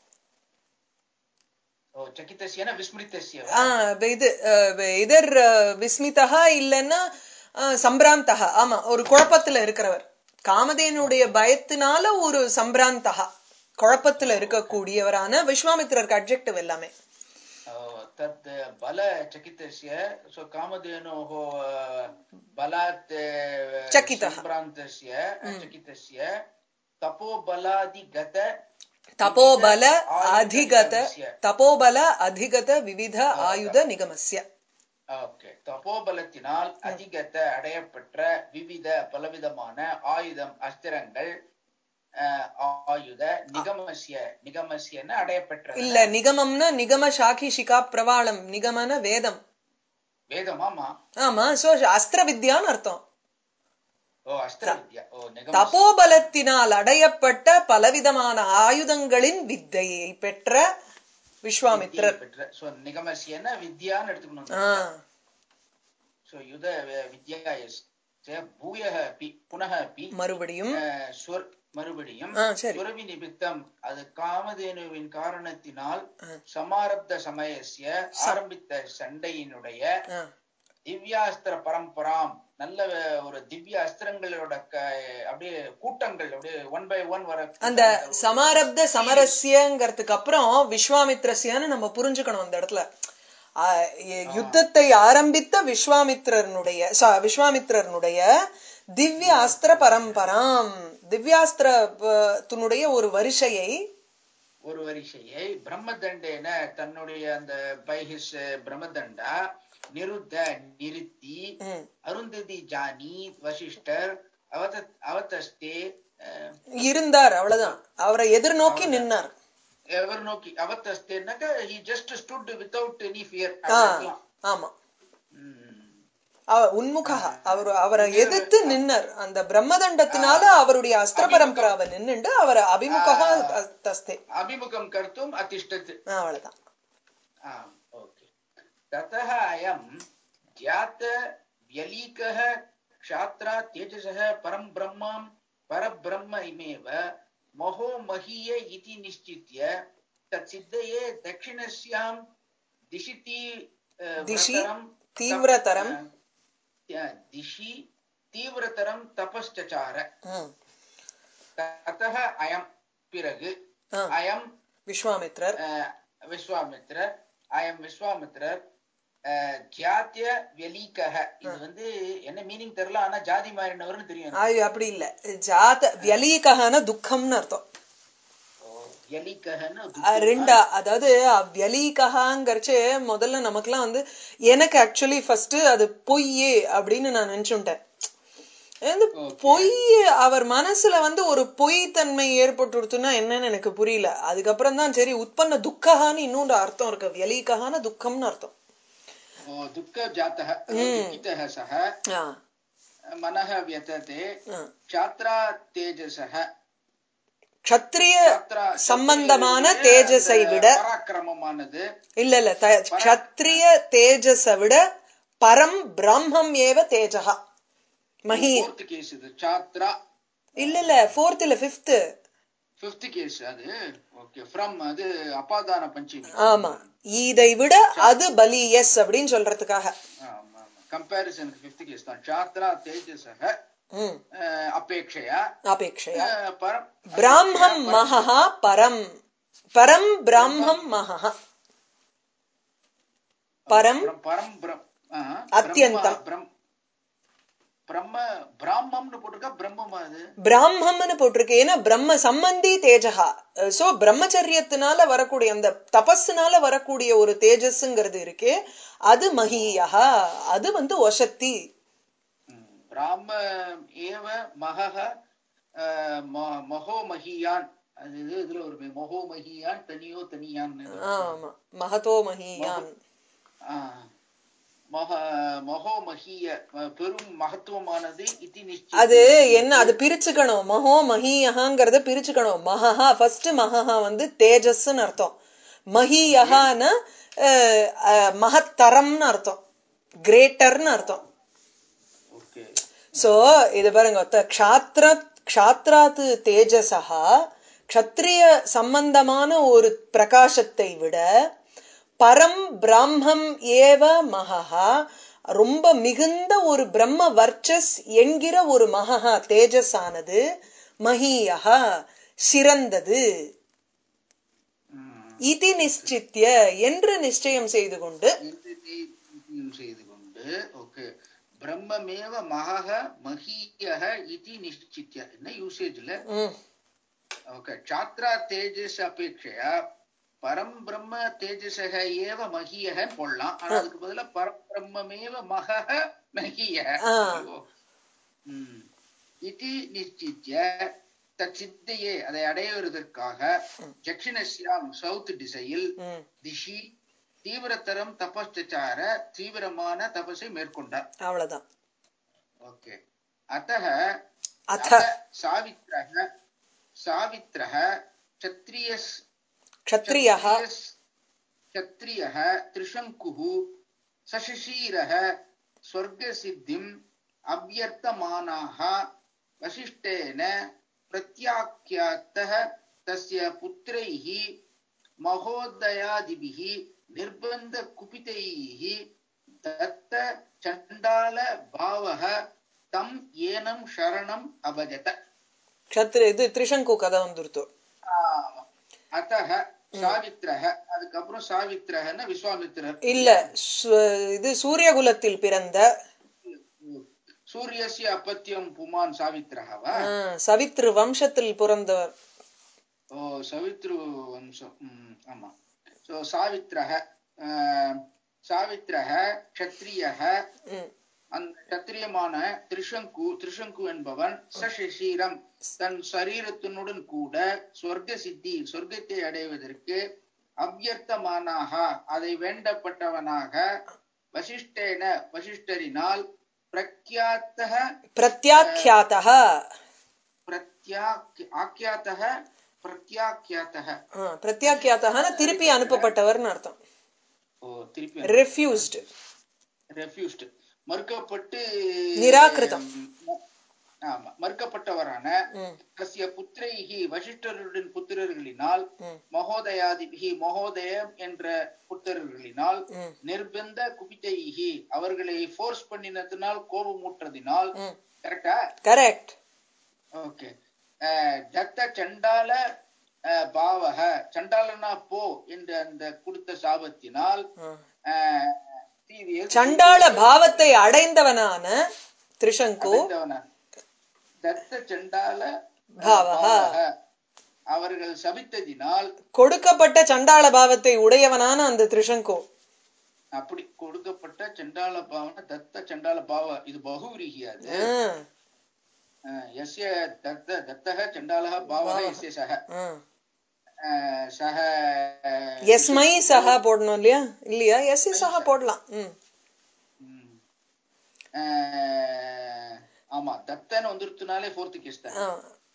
ஓ சகித்தசியன விஸ்மிருத்தசிய ஆ, இது அஹ், இதர் அஹ், விஸ்மிதா இல்லைன்னா அஹ், சம்பிராந்தகா ஆமா ஒரு குழப்பத்துல இருக்கிறவர் காமதேனுடைய பயத்தினால ஒரு சம்பிராந்தகா குழப்பத்துல இருக்கக்கூடியவரான விஸ்வாமித்திரருக்கு அப்ஜெக்டிவ் எல்லாமே ओ, तत् बल चकितस्य सो कामधेनोः अ, बलात् अ, चकितः। सम्भ्रान्तस्य चकितस्य तपोबलादिगत தபோபல ஆயுத அதிகத நிகமஸ்ய. தபோபல அதிகத விவித ஆயுத நிகமஸ்ய ஓகே தபோபலத்தினால் அதிகத்த அடையப்பெற்ற விவித பலவிதமான ஆயுதம் அஸ்திரங்கள் அஹ், ஆயுத நிகமசிய நிகமசியன அடையப்பெற்ற இல்ல நிகமம்னா நிகம சாகி சிகா பிரவாளம் நிகமன வேதம் வேதம் ஆமா ஆமா சோ அஸ்திர வித்யான்னு அர்த்தம் ஓ அஸ்திர வித்யா ஓ நிகம தபோபலத்தினால் அடையப்பட்ட பலவிதமான ஆயுதங்களின் வித்தையை பெற்ற விஸ்வாமித்திரர் பெற்ற சோ நிகமசியன வித்யான்னு எடுத்துக்கணும் ஆ, சோ सो युध विद्यायस् भूयः अपि पुनः अपि மறுபடியும் அஹ், ஸ்வர் மறுபடியும் ஆ சரி சுரவி நிமித்தம் அது காமதேனுவின் காரணத்தினால் ஆ. சமாரப்த சமயசிய ஆரம்பித்த சண்டையினுடைய ஆ, திவ்யாஸ்திர பரம்பராம் நல்ல அஹ், ஒரு திவ்ய அஸ்திரங்களோட க- அப்படியே கூட்டங்கள் அப்படியே ஒன் பை ஒன் வர அந்த சமாரப்த சமரஸ்யங்கிறதுக்கு அப்புறம் விஸ்வாமித்ரஸ்யன்னு நம்ம புரிஞ்சுக்கணும் அந்த இடத்துல ஆ, எ- யுத்தத்தை ஆரம்பித்த விஸ்வாமித்ரனுடைய ச- விஸ்வாமித்ரனுடைய திவ்ய அஸ்திர பரம்பராம் திவ்யாஸ்திரத்தினுடைய ஒரு வரிசையை ஒரு வரிசையை பிரம்மதண்டேன தன்னுடைய அந்த பைஹிஸ் பிரம்மதண்டா நிருத்த நிறுத்தி ம், அருந்ததி ஜானி வசிஷ்டர் அவத அவதஸ்தே அஹ், இருந்தார் அவ்வளவுதான் அவரை எதிர்நோக்கி நின்னார் எவர் நோக்கி அவத்தஸ்தேன்னாக்க he just stood without any fear ஆ, அப்படிலாம். ஆமா ம். அவ உன்முகா அவர் அவரை எதிர்த்து நின்னர் அந்த பிரம்மதண்டத்தினால அவருடைய அஸ்திர பரம்பராவை நின்னுண்டு அவர் அபிமுகா தஸ்தே அபிமுகம் கர்த்தும் அதிஷ்டத் அவ்வளவுதான் आम् ओके ततः अयं ज्ञात व्यलीकः क्षात्रा तेजसः परं ब्रह्मां परब्रह्म इमेव महो महीय इति निश्चित्य तत्सिद्धये दक्षिणस्यां दिशिति अ, दिशि व्रतरं तप- तीव्रतरं अ, दिशि तीव्रतरं तपश्चचार ம், ततः अयं பிறகு ஆ, அயம் விஸ்வாமித்ரர் அஹ், விஸ்வாமித்ரர் அயம் விஸ்வாமித்ரர் அஹ், ஜாத்திய வெலீகக இது வந்து என்ன மீனிங் தெரியல ஆனா ஜாதி மாறினவர்னு தெரியும் எனக்கு. அது அப்படி இல்ல ஜாத வியலீகன துக்கம்னு அர்த்தம் வெலீககன்னு அஹ், துக்கம். ரெண்டா அதாவது வியலீகங்கிறச்சு முதல்ல நமக்குலாம் வந்து எனக்கு ஆக்சுவலி ஃபர்ஸ்ட் அது பொய் அப்படின்னு நான் நினைச்சுட்டேன் இந்த Okay. பொய் அவர் மனசுல வந்து ஒரு பொய் தன்மை ஏற்பட்டுடுத்துன்னா என்னன்னு எனக்கு புரியல அதுக்கப்புறம் தான் சரி உற்பன்ன துக்ககான்னு இன்னொன்று அர்த்தம் இருக்கு வியலீககான துக்கம்னு அர்த்தம் ஓ, துக்க ஜாத்தः துக்கிतः சः ஆ, மனः व्यतते ஆ. சாத்ரா தேஜசः க்ஷத்ரிய சாத்ரா சம்பந்தமான சத்திரியனுடைய தேஜஸை அந்த விட பராக்கிரமமானது இல்ல இல்ல த- க்ஷத்ரிய தேஜஸை விட பரம் பிரம்மம் ஏவ தேஜகா மகி ஃபோர்த் கேஸ் இது சாத்ரா இல்ல இல்ல ஃபோர்த் இல்ல ஃபிஃப்த் ஃபிஃப்த் கேஸ் அது ஓகே ஃப்ரம் அது அபாதான பஞ்சமி ஆமா இதை விட அது பலி எஸ் அப்படின்னு சொல்றதுக்காக கம்பேரிசனுக்கு ஃபிஃப்த் கேஸ் தான் சாத்ரா தேஜசக ம் அஹ், அபேட்சையா அபேட்சையா அஹ், பரம் பிராமம் மகா பரம் பரம் பிராமம் மகா பரம் பரம் பரம் பிரம் ஆஹ், அத்யந்தம். பிரம்ம- பிரம் பிரம்ம பிராமம்னு போட்டிருக்கா பிரம்மமா அது பிராமம்னு போட்டிருக்கு ஏன்னா பிரம்ம சம்பந்தி தேஜகா சோ பிரம்மச்சரியத்தினால வரக்கூடிய அந்த தபஸுனால வரக்கூடிய ஒரு தேஜஸ்ங்கிறது இருக்கே அது மகியா அது வந்து ஒசத்தி ம், பிராம ஏவ மகஹ அஹ், ம- மகோ மகியான் அது இது இதுல ஒரு மகோ மகியான் தனியோ தனியான் ஆமா மகதோ மகியான் மக மகோ மகிய அஹ், பெரும் மகத்துவமானது இது அது நிச்சயம் என்ன அது பிரிச்சுக்கணும் மகோ மகியகாங்கிறத பிரிச்சுக்கணும் மகஹா ஃபர்ஸ்ட் மகஹா வந்து தேஜஸ்ன்னு அர்த்தம் மகியகான மகத்தரம்னு அர்த்தம் கிரேட்டர்னு அர்த்தம் ஓகே சோ இது பாருங்க த- க்ஷாத்ர க்ஷாத்ராத்து தேஜசா க்ஷத்ரிய சம்பந்தமான ஒரு பிரகாசத்தை விட பரம் பிராமம் ஏவ மகா ரொம்ப மிகுந்த ஒரு பிரம்ம வர்ச்சஸ் என்கிற ஒரு மகா தேஜஸ் ஆனது மகியகா சிறந்தது ம். இதி நிச்சித்ய என்று நிச்சயம் செய்து கொண்டு என்று நீ செய்து கொண்டு ஓகே பிரம்மமேவ மகஹ மகீயஹ இது நிச்சித்ய என்ன யூசேஜ்ல ம், ஓகே சாத்ரா தேஜஸ் அபேட்சையா பரம் பிரம்ம தேஜசக ஏவ மகியக போடலாம் ஆனா அதுக்கு பதிலா பரம் பிரம்மமேவ மகஹ மகியஹ ஆ. ஐயோ. ம். இது நிச்சித்ய தச்சித்தையே அதை அடைவதற்காக தட்சிணஸ்யாம் சவுத் திசையில் ம், திஷி தீவிரத்தரம் தபஸ்சார தீவிரமான தபஸை மேற்கொண்டார் அவ்வளவுதான் ஓகே அத்தः அத அத சாவித்ரः சாவித்ரः क्षत्रियस् स्वर्गसिद्धिम् अभ्यर्थमानाः वसिष्ठेन प्रत्याख्यातः तस्य पुत्रैः महोदयादिभिः निर्बन्धकुपितैः दत्त चण्डालभावः तम् एनं शरणम् अभजत க்ஷத்ரு இது திரிசங்கு கதை வந்துருத்தோ ஆமா. அத்தக சாவித்ரஹ அதுக்கப்புறம் சாவித்ரஹன்னு விஸ்வாமித்திரர் இல்ல சு- இது சூரியகுலத்தில் பிறந்த சூரியஸ்ய அப்பத்தியம் புமான் சாவித்ரஹவா ஆ, சவித்ரு வம்சத்தில் பிறந்தவர் ஓ சவித்ரு வம்சம் ம், ஆமா சோ சாவித்ரஹ ஆ, சாவித்ரஹ க்ஷத்ரியஹ ம், அந்த கத்திரியமான திரிசங்கு திரிசங்கு என்பவன் சசிரீரம் தன் சரீரத்தினுடன் கூட சொர்க்க சித்தி சொர்க்கத்தை அடைவதற்கு அவ்யர்த்தமானாக அதை வேண்டப்பட்டவனாக வசிஷ்டேன வசிஷ்டரினால் பிரக்யாத்தக பிரத்யாக்கியாத்தः பிரத்யாக் ஆக்கியாத்தக பிரத்யாக்கியாத்தக ஆ, பிரத்யாக்கியாத்தகன்னா திருப்பி அனுப்பப்பட்டவர்னு அர்த்தம் ஓ திருப்பி ரெஃப்யூஸ்டு ரெஃப்யூஸ்ட் மறுக்கப்பட்டு நிராகிருதம். ஆமா மறுக்கப்பட்டவரான தஸ்ய புத்திரைகி வசிஷ்டருடன் புத்திரர்களினால் ம். மகோதயாதிபிகி மகோதயம் என்ற புத்திரர்களினால் ம். நிர்பந்த குபிதைகி அவர்களை ஃபோர்ஸ் பண்ணினதினால் கோபமூற்றதினால் ம். கரெக்டா கரெக்ட் ஓகே தத்த சண்டால அஹ், பாவக சண்டாலனா போ என்ற அந்த கொடுத்த சாபத்தினால் அஹ், தீவிய- சண்டாள பாவத்தை அடைந்தவனான திரிசங்கு அடைந்தவனார். தத்த சண்டால அஹ், பாவக. பாவக. அவர்கள் சபித்ததினால் கொடுக்கப்பட்ட சண்டாள பாவத்தை உடையவனான அந்த திரிசங்கு அப்படி கொடுக்கப்பட்ட சண்டால பாவன தத்த சண்டால பாவ இது பகுவிரிகி அது ஆ, அஹ், எஸ்ய தத்த தத்தக சண்டாலக பாவக எஸ்ய சக ஆ. அஹ், சக எஸ்மை சஹா போடணும் இல்லையா இல்லையா எஸ் சஹா போடலாம் ம் ம். அஹ், ஆமா தத்தன்னு வந்துருத்துனாலே ஃபோர்த் கேஸ் தான் ஆ.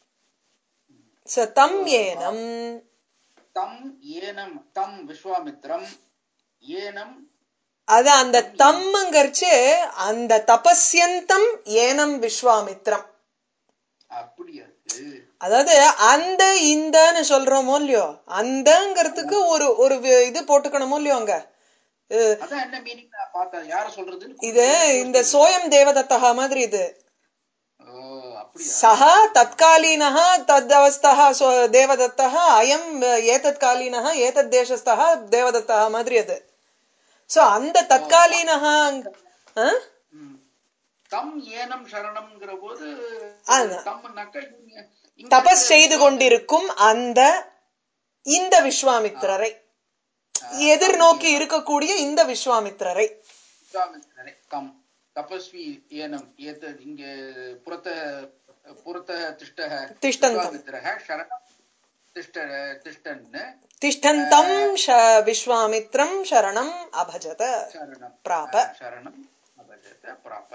ச தம் ஏனம் தம் ஏனம் தம் விஸ்வாமித்ரம் ஏனம் அது அந்த தம்முங்கரிச்சு அந்த தபஸ்யந்தம் ஏனம் விஸ்வாமித்ரம் அப்படியா இருக்கு அதாவது அந்த இந்தன்னு சொல்றோமோ இல்லையோ அந்தங்கிறதுக்கு ஒரு ஒரு வி- இது போட்டுக்கணுமோ இல்லையோ அங்க அஹ் அதான் என்ன மீனிங் நான் பார்த்தேன் யார சொல்றதுன்னு இது இந்த சோயம் தேவதத்தகா மாதிரி இது ஓ அப்படியா சஹா தற்காலீனः தத்தவஸ்தः ஸ்வ- தேவதத்தः அயம் ஏதத் காலீனः ஏதத் தேசஸ்தः தேவதத்தः மாதிரி அது சோ அந்த தற்காலீனः ஆ? ம். தம் ஏனம் சரணம்ங்கிற போது அதான். தம்னாக்க இங்க- இங்க தபஸ் செய்து கொண்டிருக்கும் அந்த இந்த விஸ்வாமித்திரரை எதிர்நோக்கி இருக்கக்கூடிய இந்த விஸ்வாமித்திரரை விஸ்வாமித்திரரை தம் தபஸ்வி ஏனம் ஏத்தத் இங்க புறத்த புறத்த திஷ்டக திஷ்டந்தம். விஸ்வாமித்திரக சரணம் திஷ்ட திஷ்டன்னு திஷ்டந்தம் ஷ- விஸ்வாமித்ரம் சரணம் அபஜத சரணம் பிராப. ஆ, சரணம் அபஜத பிராப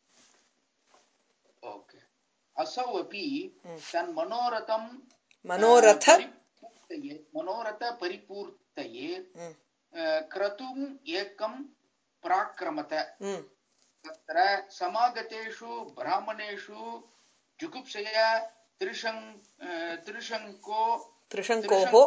ஓகே असौ अपि तन् मनोरथं மனோரத परिपूर्तये मनोरथ परिपूर्तये ம், अ, क्रतुम् एकं प्राक्रमत ம், तत्र समागतेषु ब्राह्मणेषु जुगुप्सया त्रिशङ् अ, त्रिशङ्को திரிசங்கோஹோ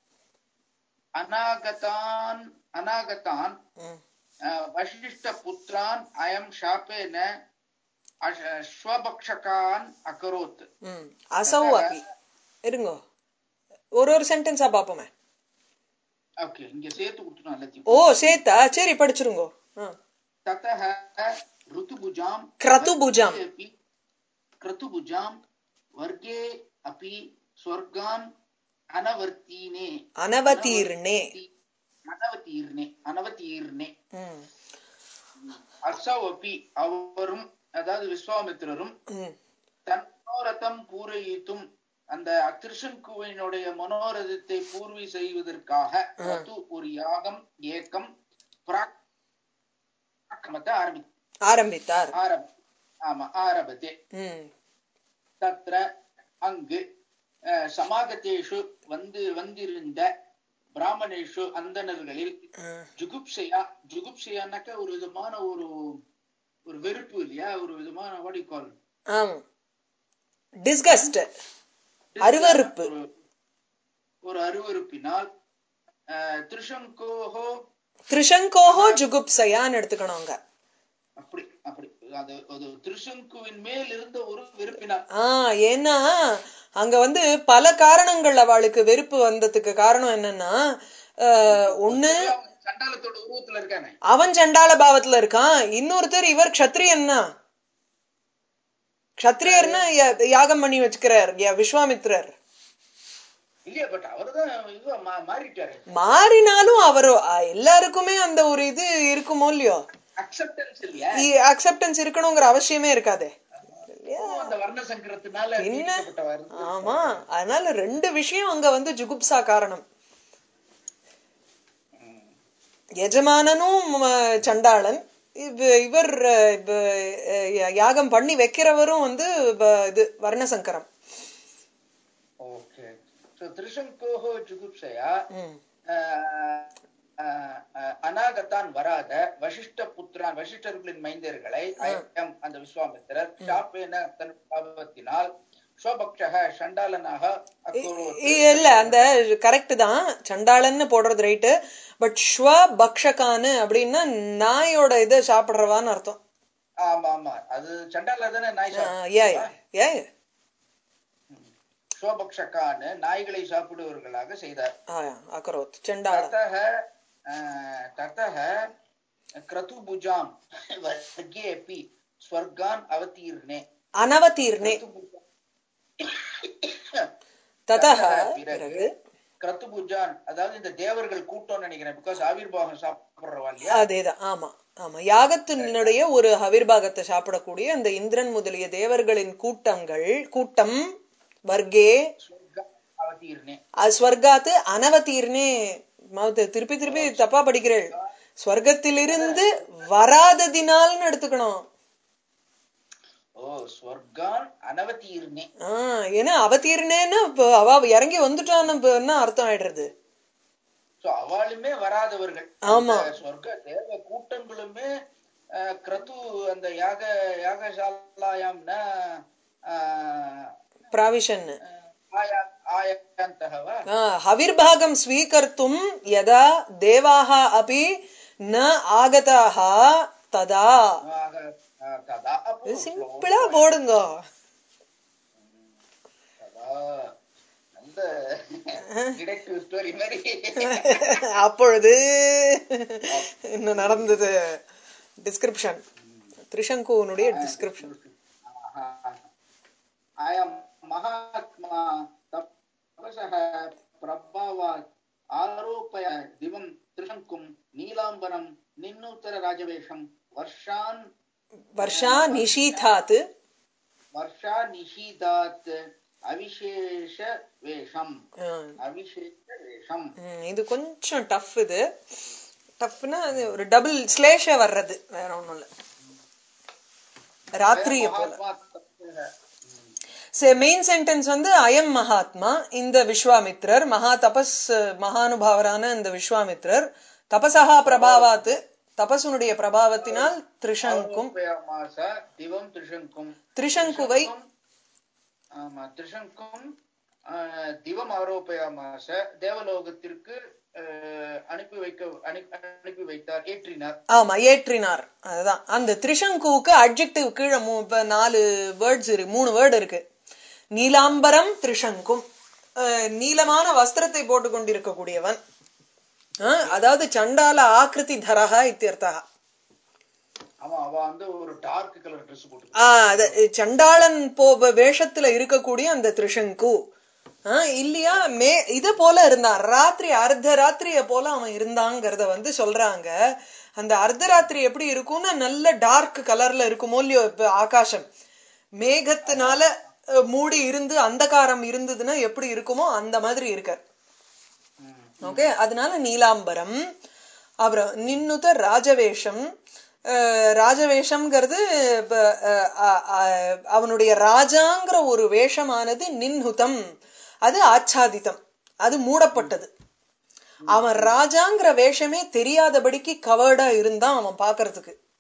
अनागतान् अनागतान् ம், वशिष्ठपुत्रान् अयं शापेन अश- स्वभक्षकान् अकरोत् ம். அசௌ அபி இருங்கோ ஒரு ஒரு சென்டென்ஸா பாப்போமே ஓகே இங்க சேர்த்து கொடுத்துட்டோம் எல்லாத்தையும் ஓ சேத்தா சரி படிச்சிருங்கோ ஆ. ततः ऋतुभुजां क्रतुभुजां। वर्गे अपि क्रतुभुजां वर्गे अपि स्वर्गान् अनवर्तीने அனவதீர்ணே அனவதீர்ணே அனவதீர்ணே ம், அசௌ அப்பி அவரும் அதாவது விஸ்வாமித்திரரும் ம், தன் மனோரதம் பூரயித்தும் அந்த திருஷன்குவினுடைய மனோரதத்தை பூர்வி செய்வதற்காக அது ஒரு யாகம் ஏக்கம் பிராக்கிரமத்தை ஆரம்பி ஆரம்பித்தார் ஆரம்ப ஆமா ஆரம்பத்தே ம், தத்ர அங்கு அஹ், சமாகத்தேஷு வந்து வந்திருந்த பிராமணேஷு அந்தணர்களில் ஆ. ஜுகுப்சையா ஜுகுப்சையானாக்க ஒரு விதமான ஒரு ஒரு வெறுப்பு இல்லையா ஒரு விதமான வாடி கால் ஆம் டிஸ்கஸ்ட் அருவருப்பு ஒரு அருவருப்பினால் அஹ், திருஷங்கோஹோ திரிசங்கோஹோ ஜுகுப்சயான்னு எடுத்துக்கணுங்க அப்படி அப்படி அது அது திருஷங்குவின் மேல் இருந்த ஒரு வெறுப்பினால் ஆஹ் ஏன்னா அங்க வந்து பல காரணங்கள் அவளுக்கு வெறுப்பு வந்ததுக்கு காரணம் என்னன்னா ஆஹ், ஒண்ணு அவன் சண்டாளத்தோட உருவத்துல இருக்கானே அவன் சண்டாள பாவத்துல இருக்கான் இன்னொருத்தர் இவர் க்ஷத்ரியன்னா க்ஷத்ரியர்னா யா- யாகம் பண்ணி வச்சுக்கிறார் யா- விஸ்வாமித்ரர் இல்லையா பட் அவர்தான் இது மா- மாறிட்டாரு மாறினாலும் அவர் எல்லாருக்குமே அந்த ஒரு இது இருக்குமோ இல்லையோ அக்செப்டன்ஸ் இல்லையா அக்செப்டன்ஸ் இருக்கணுங்கிற அவசியமே இருக்காதே அந்த வர்ண சங்கரத்தினால என்ன? பீடிக்கப்பட்டவர் ஆமா அதனால ரெண்டு விஷயம் அங்க வந்து ஜுகுப்சா காரணம் எஜமானனும் ம, சண்டாளன் இவ- இவர் அஹ், இப்ப, அஹ், யாகம் பண்ணி வைக்கிறவரும் வந்து ப- இது வர்ணசங்கரம் ஓகே சோ திருஷங்கோஹோ ஜுகுப்சயா ம். அஹ், அஹ், அஹ், அநாகத்தான் வராத வசிஷ்ட புத்திரான் வசிஷ்டர்களின் மைந்தர்களை அயம் அந்த விஸ்வாமித்திரர் சாப்பேன தன் பாவத்தினால் ஸ்வபக்ஷக சண்டாளனாக அக்குரோத் இ- இல்ல அந்த கரெக்ட் தான் சண்டாளன்னு போடுறது ரைட்டு பட் ஸ்வ பக்ஷகான்னு அப்படின்னா நாயோட இதை சாப்பிடுறவான்னு அர்த்தம் ஆமா ஆமா அது சண்டால தானே நாய் ஏ ஏ ஸ்வபக்ஷகான்னு நாய்களை சாப்பிடுவர்களாக செய்தார் அக்கரோத் சண்டாளன் ततः अ, ततः क्रतुभुजां वर्गे अपि स्वर्गान् अवतीर्णे அனவதீர்ணே क्रतुभुजान् ததஹ பிறகு பிறகு கிரத்துபுஜான் அதாவது இந்த தேவர்கள் கூட்டம் நினைக்கிறேன் பிகாஸ் ஆவிர்வாகம் சாப்பிடுறவா இல்லையா அதேதான் ஆமா ஆமா யாகத்தினுடைய ஒரு ஹவிர்பாகத்தை சாப்பிடக்கூடிய அந்த இந்திரன் முதலிய தேவர்களின் கூட்டங்கள் கூட்டம் வர்க்கே ஸ்வர்க அவதீர்ணே அது ஸ்வர்காத்து அனவதீர்னே மவுத்து திருப்பி திருப்பி தப்பா படிக்கிறேள் ஸ்வர்க்கத்திலிருந்து வராததினால்னு எடுத்துக்கணும் ஓ ஸ்வர்கான் அனவதீர்ணே ஆஹ் ஏன்னா அவதீர்னேன்னு இப்ப அவ இறங்கி வந்துட்டான்னு இப்ப என்ன அர்த்தம் ஆயிடுறது சோ அவளுமே வராதவர்கள் ஆமா. அந்த சொர்க்க தேவ கூட்டங்களுமே அஹ், கிரது அந்த யாக யாகசாலாயாம்னா அஹ், பிராவிஷன் ஆயா ஆயாந்தகவா हविर्भागं स्वीकर्तुं यदा देवाः अपि न आगताः तदा ஆக, அஹ், ததா அப்போ சிம்பிளா போடுங்க ததா அந்த டிடெக்டிவ் ஸ்டோரி மாதிரி அப்பொழுது என்ன நடந்தது டிஸ்கிரிப்ஷன் திரிசங்குனுடைய டிஸ்கிரிப்ஷன் அயம் மகாத்மா தபசः பிரபாவாத் ஆரோப்பய திவம் திரிசங்கும் நீலாம்பரம் நின்னூத்தர ராஜவேஷம் வர்ஷான் வர்ஷா நிஷீதாத் வர்ஷா நிஷீதாத் அவிசேஷ வேஷம் அவிசேஷ வேஷம் ம், இது கொஞ்சம் டஃப் இது டஃப்னா அது ஒரு டபுள் ஸ்லேஷ வர்றது வேற ஒண்ணும் இல்ல ராத்திரிய போல மகாத்மா தபசः மெயின் சென்டென்ஸ் வந்து அயம் மகாத்மா இந்த விஸ்வாமித்ரர் மகா தபஸ் மகானுபாவரான இந்த விஸ்வாமித்ரர் தபசகா பிரபாவாத்து தபசுனுடைய பிரபாவத்தினால் திரிசங்கும் ஆரோப்பயாமாச திவம் திரிசங்கும் திரிசங்குவை ஆமா திரிசங்கும் ஆஹ், திவம் ஆரோப்பயாமாச தேவலோகத்திற்கு ஆஹ், அனுப்பி வைக்க அனு- அனுப்பி வைத்தார் ஏற்றினார் ஆமா ஏற்றினார் அதுதான் அந்த திரிசங்குவுக்கு அட்ஜெக்டிவ் கீழே மூ- இப்ப நாலு வேர்ட்ஸ் இருக்கு மூணு வேர்டு இருக்கு நீலாம்பரம் திரிசங்கும் அஹ், நீலமான வஸ்திரத்தை போட்டுக் கொண்டிருக்கக்கூடியவன் அஹ், அதாவது சண்டால ஆக்கிருதி தரஹா இத்தியர்த்தா ஆமா அவ வந்து ஒரு டார்க் கலர் ட்ரெஸ் போட்டு ஆஹ் அது சண்டாளன் போ வேஷத்துல இருக்கக்கூடிய அந்த திரிசங்கு ஆஹ் இல்லையா மே இத போல இருந்தான் ராத்திரி அர்த்த ராத்திரிய போல அவன் இருந்தாங்கிறத வந்து சொல்றாங்க அந்த அர்த்தராத்திரி எப்படி இருக்கும்னா நல்ல டார்க் கலர்ல இருக்குமோ இல்லையோ இப்ப ஆகாசம் மேகத்தினால அஹ், மூடி இருந்து அந்தகாரம் இருந்ததுன்னா எப்படி இருக்குமோ அந்த மாதிரி இருக்கார் ம். ஓகே அதனால நீலாம்பரம் அப்புறம் நின்னுத ராஜவேஷம் அஹ், ராஜவேஷம்ங்கிறது இப்ப, அஹ், அஹ், அஹ், அவனுடைய ராஜாங்கிற ஒரு வேஷமானது நின்னுதம் அது ஆச்சாதிதம் அது மூடப்பட்டது அவன் ராஜாங்கிற வேஷமே தெரியாதபடிக்கு கவர்டா இருந்தான் அவன் பாக்குறதுக்கு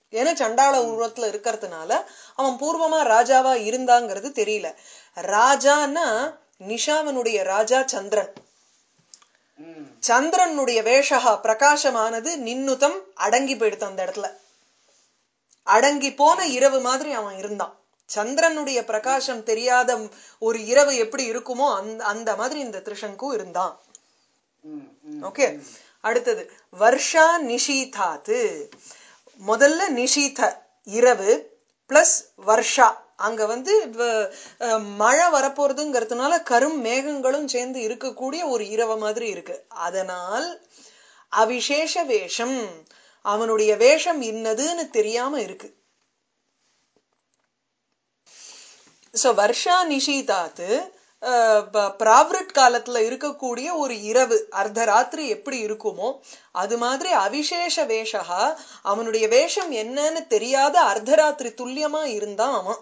ஏன்னா சண்டாள உருவத்துல இருக்கிறதுனால அவன் பூர்வமா ராஜாவா இருந்தாங்கிறது தெரியல ராஜான்னா நிஷாவனுடைய ராஜா சந்திரன் ம் சந்திரனுடைய வேஷகா பிரகாசமானது நின்னுதம் அடங்கி போயிடுத்து அந்த இடத்துல அடங்கி போன இரவு மாதிரி அவன் இருந்தான் சந்திரனுடைய பிரகாசம் தெரியாத ஒரு இரவு எப்படி இருக்குமோ அந்த அந்த மாதிரி இந்த திரிசங்கு இருந்தான் ம் ம் ஓகே அடுத்தது வர்ஷா நிஷீதாத்து முதல்ல நிஷீத இரவு பிளஸ் வர்ஷா அங்க வந்து வ- அஹ், மழை வரப்போறதுங்கிறதுனால கரும் மேகங்களும் சேர்ந்து இருக்கக்கூடிய ஒரு இரவு மாதிரி இருக்கு அதனால் அவிசேஷ வேஷம் அவனுடைய வேஷம் இன்னதுன்னு தெரியாம இருக்கு சோ வர்ஷா நிஷீதாத்து அஹ், ப- பிராவிரட் காலத்துல இருக்கக்கூடிய ஒரு இரவு அர்த்தராத்திரி எப்படி இருக்குமோ அது மாதிரி அவிசேஷ வேஷகா அவனுடைய வேஷம் என்னன்னு தெரியாத அர்த்தராத்திரி துல்லியமா இருந்தான் அவன்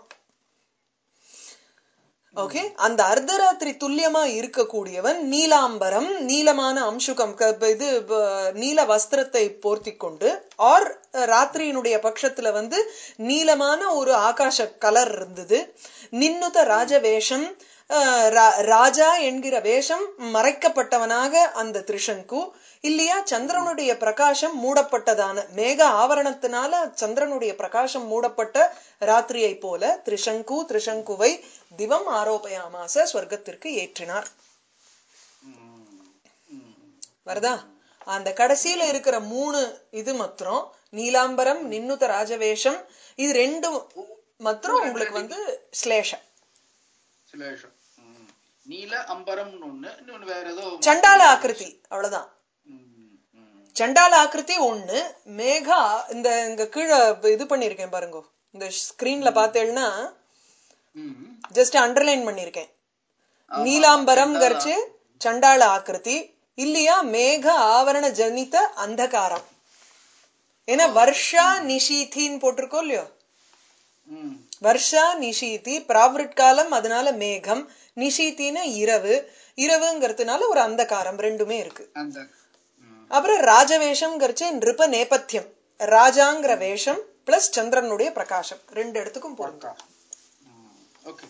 ஓகே அந்த அர்த்தராத்திரி துல்லியமா இருக்கக்கூடியவன் நீலாம்பரம் நீலமான அம்சுகம் க- இது ப- நீல வஸ்திரத்தை போர்த்தி கொண்டு ஆர் ராத்திரியினுடைய பட்சத்துல வந்து நீலமான ஒரு ஆகாச கலர் இருந்தது நின்னுத ராஜவேஷம் அஹ், ரா- ராஜா என்கிற வேஷம் மறைக்கப்பட்டவனாக அந்த திரிசங்கு இல்லையா சந்திரனுடைய பிரகாசம் மூடப்பட்டதான மேக ஆவரணத்தினால சந்திரனுடைய பிரகாசம் மூடப்பட்ட ராத்திரியை போல திரிசங்கு திரிசங்குவை திவம் ஆரோபயாமாச ஸ்வர்க்கத்திற்கு ஏற்றினார் ம் ம் வருதா அந்த கடைசியில இருக்கிற மூணு இது மாத்திரம் நீலாம்பரம் நின்னுத ராஜவேஷம் இது ரெண்டும் மாத்திரம் உங்களுக்கு வந்து ஸ்லேஷம் சிலேஷம் ம் நீல அம்பரம்னு ஒண்ணு இன்னொன்னு வேற ஏதோ சண்டால ஆக்கிருதி அவ்வளவுதான் ம் ம் சண்டால ஆக்கிருதி ஒண்ணு மேகா இந்த இங்க கீழே இது பண்ணிருக்கேன் பாருங்க இந்த ஸ்கிரீன்ல பார்த்தேன்னா ம் ஜஸ்ட் அண்டர்லைன் பண்ணிருக்கேன் நீலாம்பரம் கரிச்சு சண்டாள ஆக்கிருதி இல்லையா மேக ஆவரண ஜனித அந்தகாரம் ஏன்னா வர்ஷா நிஷீதின்னு போட்டிருக்கோம் இல்லையோ ம் வர்ஷா நிஷீதி பிராவிரட் காலம் அதனால மேகம் நிஷீத்தின்னு இரவு இரவுங்கிறதுனால ஒரு அந்தகாரம் ரெண்டுமே இருக்கு அந்த ம் அப்புறம் ராஜவேஷம் கரிச்சு நிருப நேபத்தியம் ராஜாங்கிற வேஷம் பிளஸ் சந்திரனுடைய பிரகாசம் ரெண்டு இடத்துக்கும் பொருந்தும் ஓகே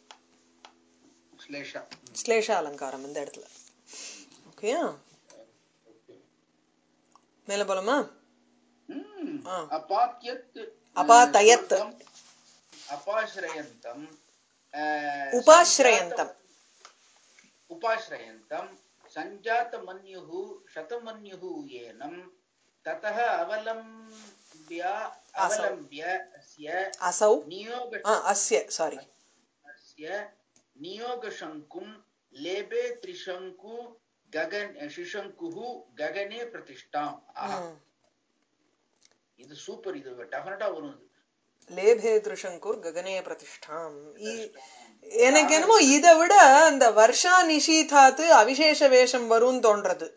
ஸ்லேஷா ஸ்லேஷ அலங்காரம் இந்த இடத்துல ஓகேயா மேல போலாமா ம் ஆ. அபாத்யத் அபாதயத். ஸ்வர்க்கம் அபாஸ்ரயந்தம் அஹ், உபாஸ்ரயந்தம் उपाश्रयन्तम् सञ्जातमन्युः शतमन्युः येनम् ततः अवलम्ब्य अवलम्ब्य अस्य அசௌ नियोग ஆ அஸ்ய சாரி अस्य नियोगशङ्कुम् लेबे त्रिशङ्कु गगन शिशङ्कुः गगने प्रतिष्ठाम् ஆஹா. இது சூப்பர் இது டெஃபினட்டா வரும் இது லேபே திருஷங்கூர் ககனே பிரதிஷ்டாம் இ- எனக்கு என்னமோ இதை விட அந்த வர்ஷா நிஷீதாத்து அவிசேஷ வேஷம் வரும்னு தோன்றது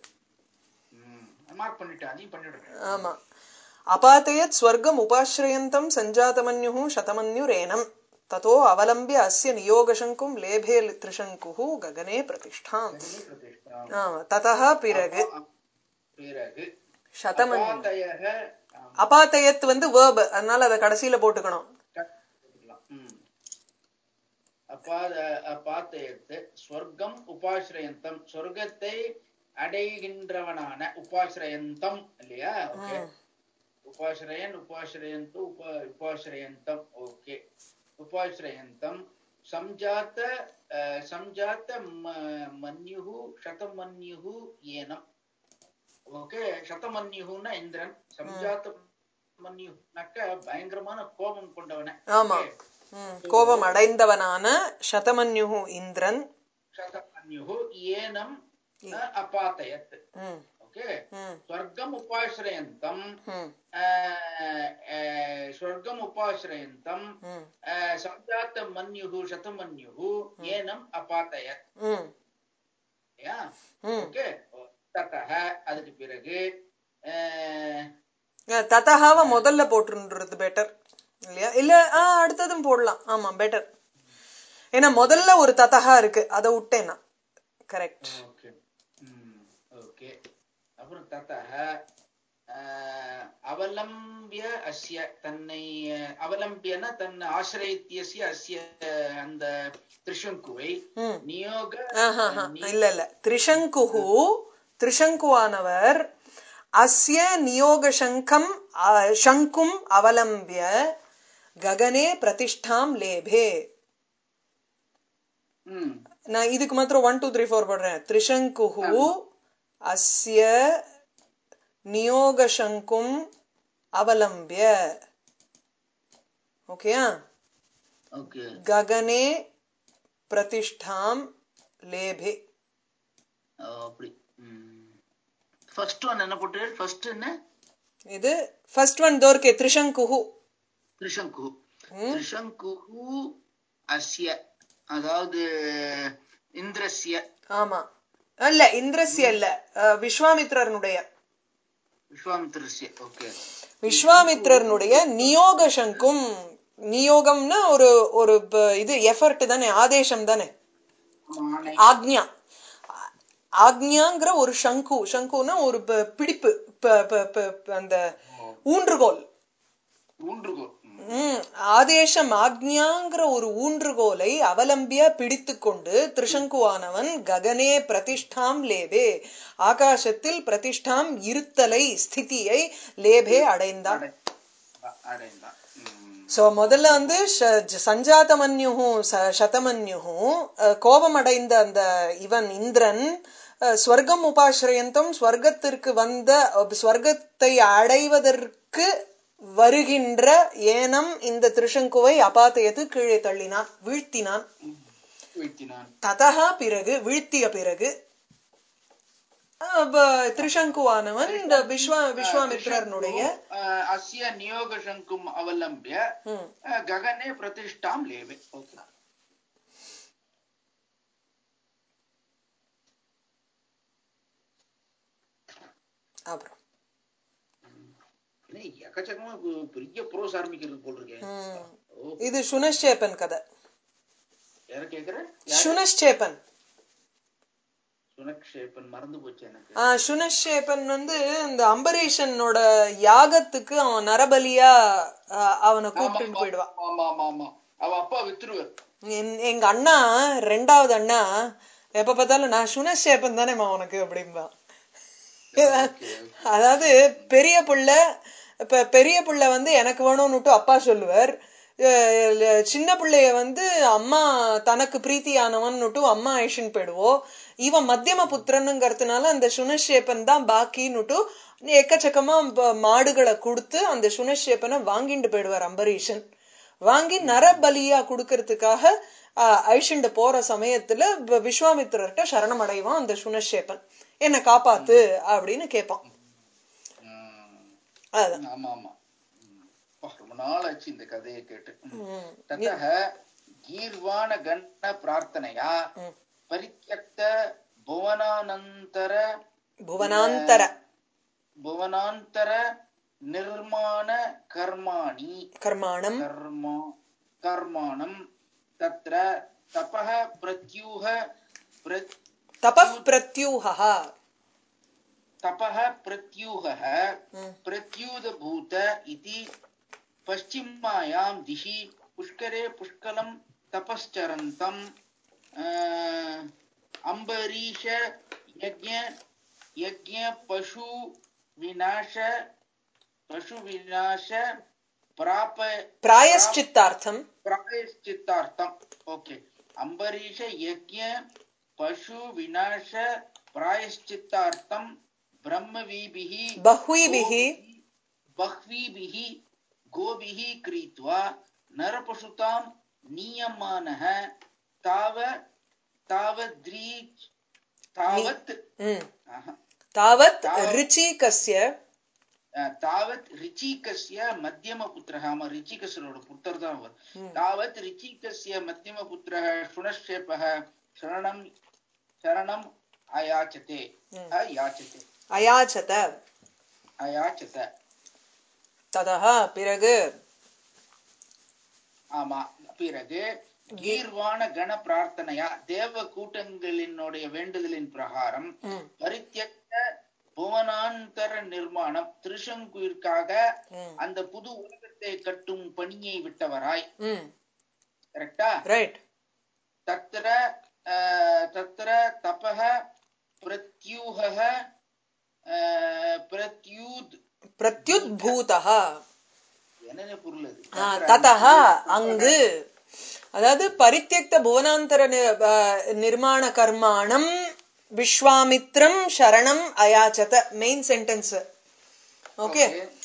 மார்க் பண்ணிட்டேன் அதையும் பண்ணிவிடுறேன் ஆமா அபாத்தயத் ஸ்வர்க்கம் உபாஸ்ரயந்தம் சஞ்சாதமன்யு சதமன்யுரேனம் ததோ அவலம்பிய அஸ்ய நியோகசங்கும் லேபே திரிசங்கு ககனே பிரதிஷ்டாம் ககனே பிரதிஷ்டாம் ஆமா ததா பிறகு பிறகு சதமன்யு அபாதயக ஆம், அபாத்தயத் வந்து வேர்ப் அதனால அதை கடைசியில போட்டுக்கணும் கட் பண்ணிக்கலாம். ம். அபாத அபாத்தயத்து ஸ்வர்க்கம் உபாசிரயந்தம் சொர்க்கத்தை அடைகின்றவனான உபாசிரயந்தம் இல்லையா ஓகே உபாசிரயன் உபாசிரயந்து உப உபாசிரயந்தம் ஓகே உபாசிரயந்தம் சம்ஜாத்த அஹ், சம்ஜாத்த ம- மன்யுஹு சதமன்யுஹு ஏனம் ஓகே சதமன்யுஹுன்னா இந்திரன் சம்ஜாத்த மன்யுனாக்க பயங்கரமான கோபம் கொண்டவன ஆமா ம், கோபம் அடைந்தவனான சதமன்யு இந்திரன் சதமன்யுஹு ஏனம் அஹ், அபாத்தயத் ம், ஓகே ம், ஸ்வர்க்கம் உபாசிரயந்தம் ம், அஹ், அஹ், ஸ்வர்க்கம் உபாசிரயந்தம் ம், அஹ், சம்ஜாத்த மன்யுஹு சதமன்யுஹு ஏனம் அபாத்தயத் ம், இல்லையா ம். ஓகே தத்தக அதுக்கு பிறகு அஹ், ததகாவ முதல்ல போட்டுன்றது பெட்டர் இல்லையா இல்ல ஆ அடுத்ததும் போடலாம் ஆமா பெட்டர் ஏன்னா முதல்ல ஒரு ததகா இருக்கு அதை விட்டேன் நான் கரெக்ட் ஓகே ம் ஓகே அப்புறம் தத்தக அஹ், அவலம்பிய அஸ்ய தன்னை அஹ், அவலம்பியன தன் ஆசிரியத்தியசிய அஸ்ய அஹ், அந்த திரிசங்குவை ம். நியோக ஆஹாஹா. இல்ல இல்ல திரிசங்குஹு திரிசங்குவானவர் அஸ்ய நியோக சங்கம் அ- சங்கும் அவலம்பிய ககனே பிரதிஷ்டாம் லேபே ம் நான் இதுக்கு மாத்திரம் ஒன் டூ த்ரீ ஃபோர் போடுறேன் திரிசங்குஹு அஸ்ய நியோக சங்கும் அவலம்பிய ஓகேயா ஓகே ககனே பிரதிஷ்டாம் லேபே அப்படி ஃபர்ஸ்ட் ஒன் என்ன போட்டு ஃபர்ஸ்ட் என்ன இது ஃபர்ஸ்ட் ஒன் தோர்க்கே திரிசங்குஹு திரிசங்கு ம். திரிசங்கு அஸ்ய அதாவது இந்திரஸ்ய ஆமா இல்ல இந்திரஸ்ய இல்ல அஹ், விஸ்வாமித்திரனுடைய விஸ்வாமித்திரஸ்ய ஓகே விஸ்வாமித்திரனுடைய நியோக சங்கும் நியோகம்னா ஒரு ஒரு ப- இது எஃபர்ட் தானே ஆதேசம் தானே ஆணை ஆக்ஞா ஆக்ஞாங்கிற ஒரு சங்கு சங்குனா ஒரு ப- பிடிப்பு ப- ப- ப- ப- அந்த ஊன்றுகோல் ஊன்றுகோல் ம். ம், ஆதேசம் ஆக்ஞாங்கிற ஒரு ஊன்றுகோலை அவலம்பிய பிடித்துக்கொண்டு திரிசங்குவானவன் ககனே பிரதிஷ்டாம் லேபே ஆகாசத்தில் பிரதிஷ்டாம் இருத்தலை ஸ்திதியை லேபே அடைந்தான் அடை- அ- அடைந்தான் ம். சோ முதல்ல வந்து ச- சஞ்சாதமன்யுஹு ச- சதமன்யுஹு அஹ், கோபம் அடைந்த அந்த இவன் இந்திரன் அஹ், ஸ்வர்க்கம் உபாசிரயந்தம் ஸ்வர்க்கத்திற்கு வந்த அஹ், ஸ்வர்க்கத்தை அடைவதற்கு வருகின்ற ஏனம் இந்த திருஷங்குவை அபாத்தையது கீழே தள்ளினான் வீழ்த்தினான் வீழ்த்தினான் ததா பிறகு வீழ்த்திய பிறகு அஹ், ப- திருஷங்குவானவன் இந்த விஸ்வா விஸ்வாமித்திரனுடைய அஹ், அஸ்ய நியோக சங்கும் அவலம்பிய ம், அஹ், ககனே பிரதிஷ்டாம் லேவே ஓகே அப்புறம் என்ன எக்கச்சக்கமா பெ- பெரிய ப்ரோஸ் ஆரம்பிக்கிறது போல் இருக்கேன் ம். ஓ இது சுனஷேபன் கதை யார கேக்குற சுனஷேபன் சுனக்ஷேபன் மறந்து போச்சு எனக்கு ஆ, சுனஷேபன் வந்து இந்த அம்பரீஷனோட யாகத்துக்கு அவன் நரபலியா ஆ, அவனை ஆமா, கூப்பிட்டு ஆமா, போயிடுவான் ஆமா ஆமா ஆமா அவ அப்பா வித்துருவார் என்- எங்க அண்ணா ரெண்டாவது அண்ணா எப்ப பார்த்தாலும் நான் சுனஷேபன் தானேம்மா உனக்கு அப்படிம்பான் அதாவது பெரிய புள்ள இப்ப பெரிய புள்ள வந்து எனக்கு வேணும்னுட்டு அப்பா சொல்லுவார் அஹ் சின்ன பிள்ளைய வந்து அம்மா தனக்கு பிரீத்தியானவன்னுட்டு அம்மா ஐஷன் போயிடுவோம் இவன் மத்தியம புத்திரனுங்கிறதுனால அந்த சுனஷேப்பன் தான் பாக்கின்னுட்டு எக்கச்சக்கமா ப- மாடுகளை கொடுத்து அந்த சுனஷேப்பனை வாங்கிட்டு போயிடுவார் அம்பரீஷன் வாங்கி நரபலியா கொடுக்கறதுக்காக ஆஹ், ஐஷண்ட போற சமயத்துல வ- விஸ்வாமித்திரர்கிட்ட சரணம் அடைவான் அந்த சுனஷேப்பன் என்ன காப்பாத்து அப்படின்னு கேட்பான் ம், அதான் ஆமா ஆமா ம். அப்பா, ரொம்ப நாள் ஆச்சு இந்த கதையை கேட்டு ம். ம். ततः गीर्वाण गण प्रार्थनया ம். परित्यक्त भुवनानन्तर புவனாந்தர भुवनान्तर निर्माण कर्माणि கர்மாணம் कर्म कर्माणं तत्र तपः प्रत्यूह प्र தப பிரத்யூஹா तपः प्रत्यूहः ம். प्रत्यूदभूत इति पश्चिमायां दिशि पुष्करे पुष्कलं तपश्चरन्तम् अ, अम्बरीष यज्ञ यज्ञ पशु विनाश पशु विनाश प्राप பிராயஷ்சித்தார்த்தம் प्रायश्चित्तार्थम् ओके अम्बरीष यज्ञ पशु विनाश प्रायश्चित्तार्थं ब्रह्मवीभिः बह्वीभिः बह्वीभिः गोभिः क्रीत्वा नरपशुतां नीयमानः ताव तावद्रीच् तावत् ம். आहा, தாவத் தாவத் ரிச்சிகஸ்ய अ, तावत् ऋचिकस्य मध्यमपुत्रः आम ऋचिकस्यரோட புத்தர் தான் அவர் तावत् ऋचिकस्य मध्यमपुत्रः शुनश्शेपः शरणं शरणम् अयाचते अयाचते அயாச்சத अयाचत ததா பிறகு ஆமா பிறகு கீர்வாண கண பிரார்த்தனையா தேவ கூட்டங்களினுடைய வேண்டுதலின் பிரகாரம் ம். பரித்தியக்த புவனாந்தர நிர்மாணம் திருசங்குவிற்காக ம் அந்த புது உலகத்தை கட்டும் பணியை விட்டவராய் ம் கரெக்டா ரைட் தத்திர அஹ், தத்திர தபக பிரத்யூக பிரத்யூத் பிரத்யுத்பூதः என்னென்ன பொருள் அது ஆ, ததः அங்கு அதாவது பரித்தியக்த புவனாந்தர நி- ஆ, நிர்மாண கர்மாணம் விஸ்வாமித்ரம் சரணம் அயாச்சத மெயின் சென்டென்ஸ் ஓகே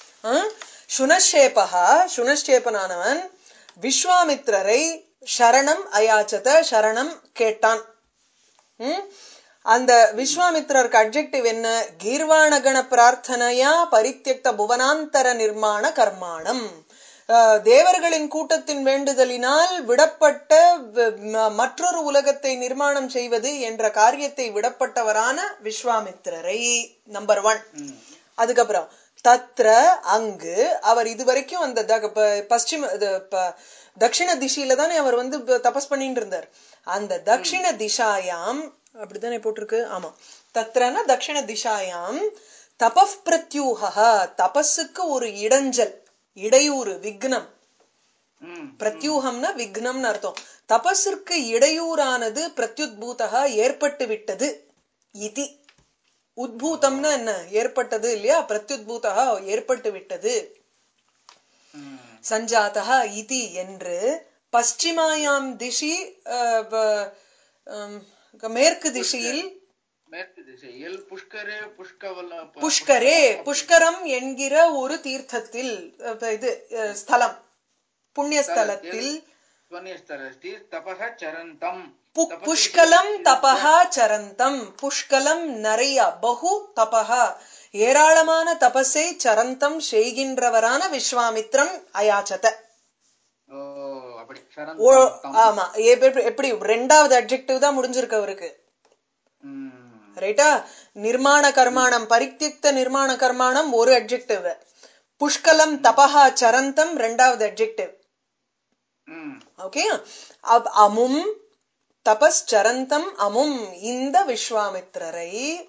சுனஷேபா சுனஷேபனானவன் விஸ்வாமித்ரரை சரணம் அயாச்சத சரணம் கேட்டான் ம்? அந்த விஸ்வாமித்ரருக்கு அட்ஜெக்டிவ் என்ன கீர்வாணகண பிரார்த்தனையா பரித்தியக்த புவனாந்தர நிர்மாண கர்மாணம் அஹ், தேவர்களின் கூட்டத்தின் வேண்டுதலினால் விடப்பட்ட வ- ம- மற்றொரு உலகத்தை நிர்மாணம் செய்வது என்ற காரியத்தை விடப்பட்டவரான விஸ்வாமித்திரரை நம்பர் ஒன் ம். அதுக்கப்புறம் தத்ர அங்கு அவர் இதுவரைக்கும் அந்த த- ப- பশ্চিம இது ப- தக்ஷிண திசையில தானே அவர் வந்து ப- தபஸ் பண்ணிட்டு இருந்தார் அந்த தக்ஷிண திசாயாம் அப்படித்தானே போட்டிருக்கு ஆமா தத்ரன தக்ஷிண திசாயாம் தபப் பிரத்யூகா தபஸுக்கு ஒரு இடைஞ்சல் இடையூறு விக்னம் ம். பிரத்யூகம்னா விக்னம்னு அர்த்தம் தபஸிற்கு இடையூறானது பிரத்யுத்பூதகா ஏற்பட்டு விட்டது இதி உத்பூதம்னா என்ன ஏற்பட்டது இல்லையா பிரத்யுத்பூதகா ஏற்பட்டு விட்டது ம். சஞ்சாதா இதி என்று பশ্চিமாயாம் திசி அஹ், வ- ஹம், மேற்கு திசையில் மேற்கு திசையில் புஷ்கரே புஷ்கவல புஷ்கரே புஷ்கரம் என்கிற ஒரு தீர்த்தத்தில் அஹ், இது அஹ், ஸ்தலம் புண்ணிய ஸ்தலத்தில் ஸ்வன்யஸ்தலஸ்தி தபக சரந்தம் பு- தபசி புஷ்கலம் தபஹா சரந்தம் புஷ்கலம் நிறைய பகு தபஹா ஏராளமான தபஸை சரந்தம் செய்கின்றவரான விஸ்வாமித்ரம் அயாச்சத ஓ அப்படி ஓ சரந்தம் ஆமா எப்படி எப்படி ரெண்டாவது அட்ஜெக்டிவ் தான் முடிஞ்சிருக்கு அவருக்கு ம். ரைட்டா நிர்மாண கர்மாணம் பரித்தியக்த நிர்மாண கர்மாணம் ஒரு அட்ஜெக்டிவ் புஷ்கலம் தபஹா சரந்தம் ரெண்டாவது அட்ஜெக்டிவ் ம். ஓகே அப் அமும் தபஸ்சரந்தம் அமும் இந்த விஸ்வாமித்திரரை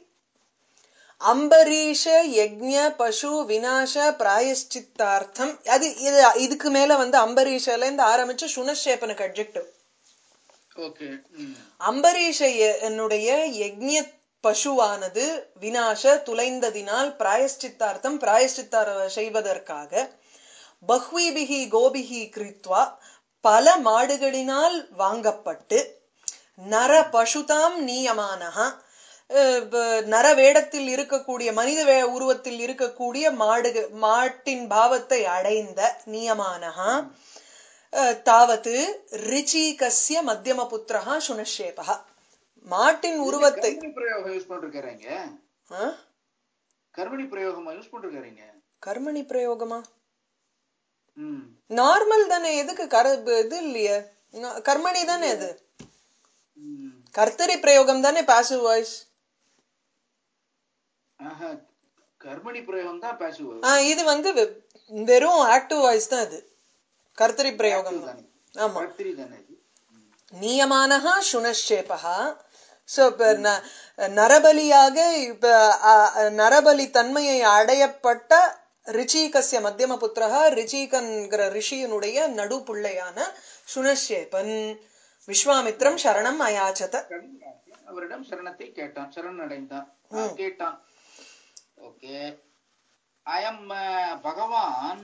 அம்பரீஷ யஜ்ஞ பசு விநாச பிராயஷ்சித்தார்த்தம் அது இது இதுக்கு மேல வந்து அம்பரீஷல இருந்து ஆரம்பிச்சு சுனஷேபனுக்கு அட்ஜெக்டிவ் ஓகே ம். அம்பரீஷ என்னுடைய யஜ்ஞ பசுவானது வினாச துளைந்ததினால் பிராயஷ்சித்தார்த்தம் பிராயஷ்சித்தார செய்வதற்காக பஹ்வீபிகி கோபிகி கிருத்வா பல மாடுகளினால் வாங்கப்பட்டு நர பசுதாம் நீயமானஹா அஹ் ப- நர வேடத்தில் இருக்கக்கூடிய மனித வே உருவத்தில் இருக்கக்கூடிய மாடு மாட்டின் பாவத்தை அடைந்த நியமானஹா அஹ் தாவது ரிச்சிகஸ்ய மத்தியம புத்திரஹா சுனஷேபா மாட்டின் உருவத்தை கர்மணி பிரயோகம் யூஸ் பண்ணிருக்காருங்க ஆ? கர்மணி பிரயோகமா யூஸ் பண்ணிருக்காருங்க கர்மணி பிரயோகமா ம் நார்மல் தானே எதுக்கு கர இது இல்லையே நா- கர்மணி தானே அது ம். கர்த்தரி பிரயோகம் தானே பாசிவ் வாய்ஸ் ஆஹா கர்மணி பிரயோகம் தான் பேசுவ ஆ இது வந்து வெ- வெறும் ஆக்டிவ் வாய்ஸ் தான் இது கர்த்தரி பிரயோகம் தான் ஆமா கர்த்திரி தானே இது நியமானஹா சுனஷேபா சோ இப்ப ந- நரபலியாக இப்ப அ, அ, நரபலி தன்மையை அடையப்பட்ட ரிச்சிகஸ்ய மத்தியம புத்திரஹா ரிச்சிகன்கிற ரிஷியனுடைய நடு பிள்ளையான சுனஷேபன் விஸ்வாமித்ரம் சரணம் அயாச்சத அவரிடம் சரணத்தை கேட்டான் சரண் அடைந்தான் ஆ, கேட்டான் ஓகே அயம் பகவான்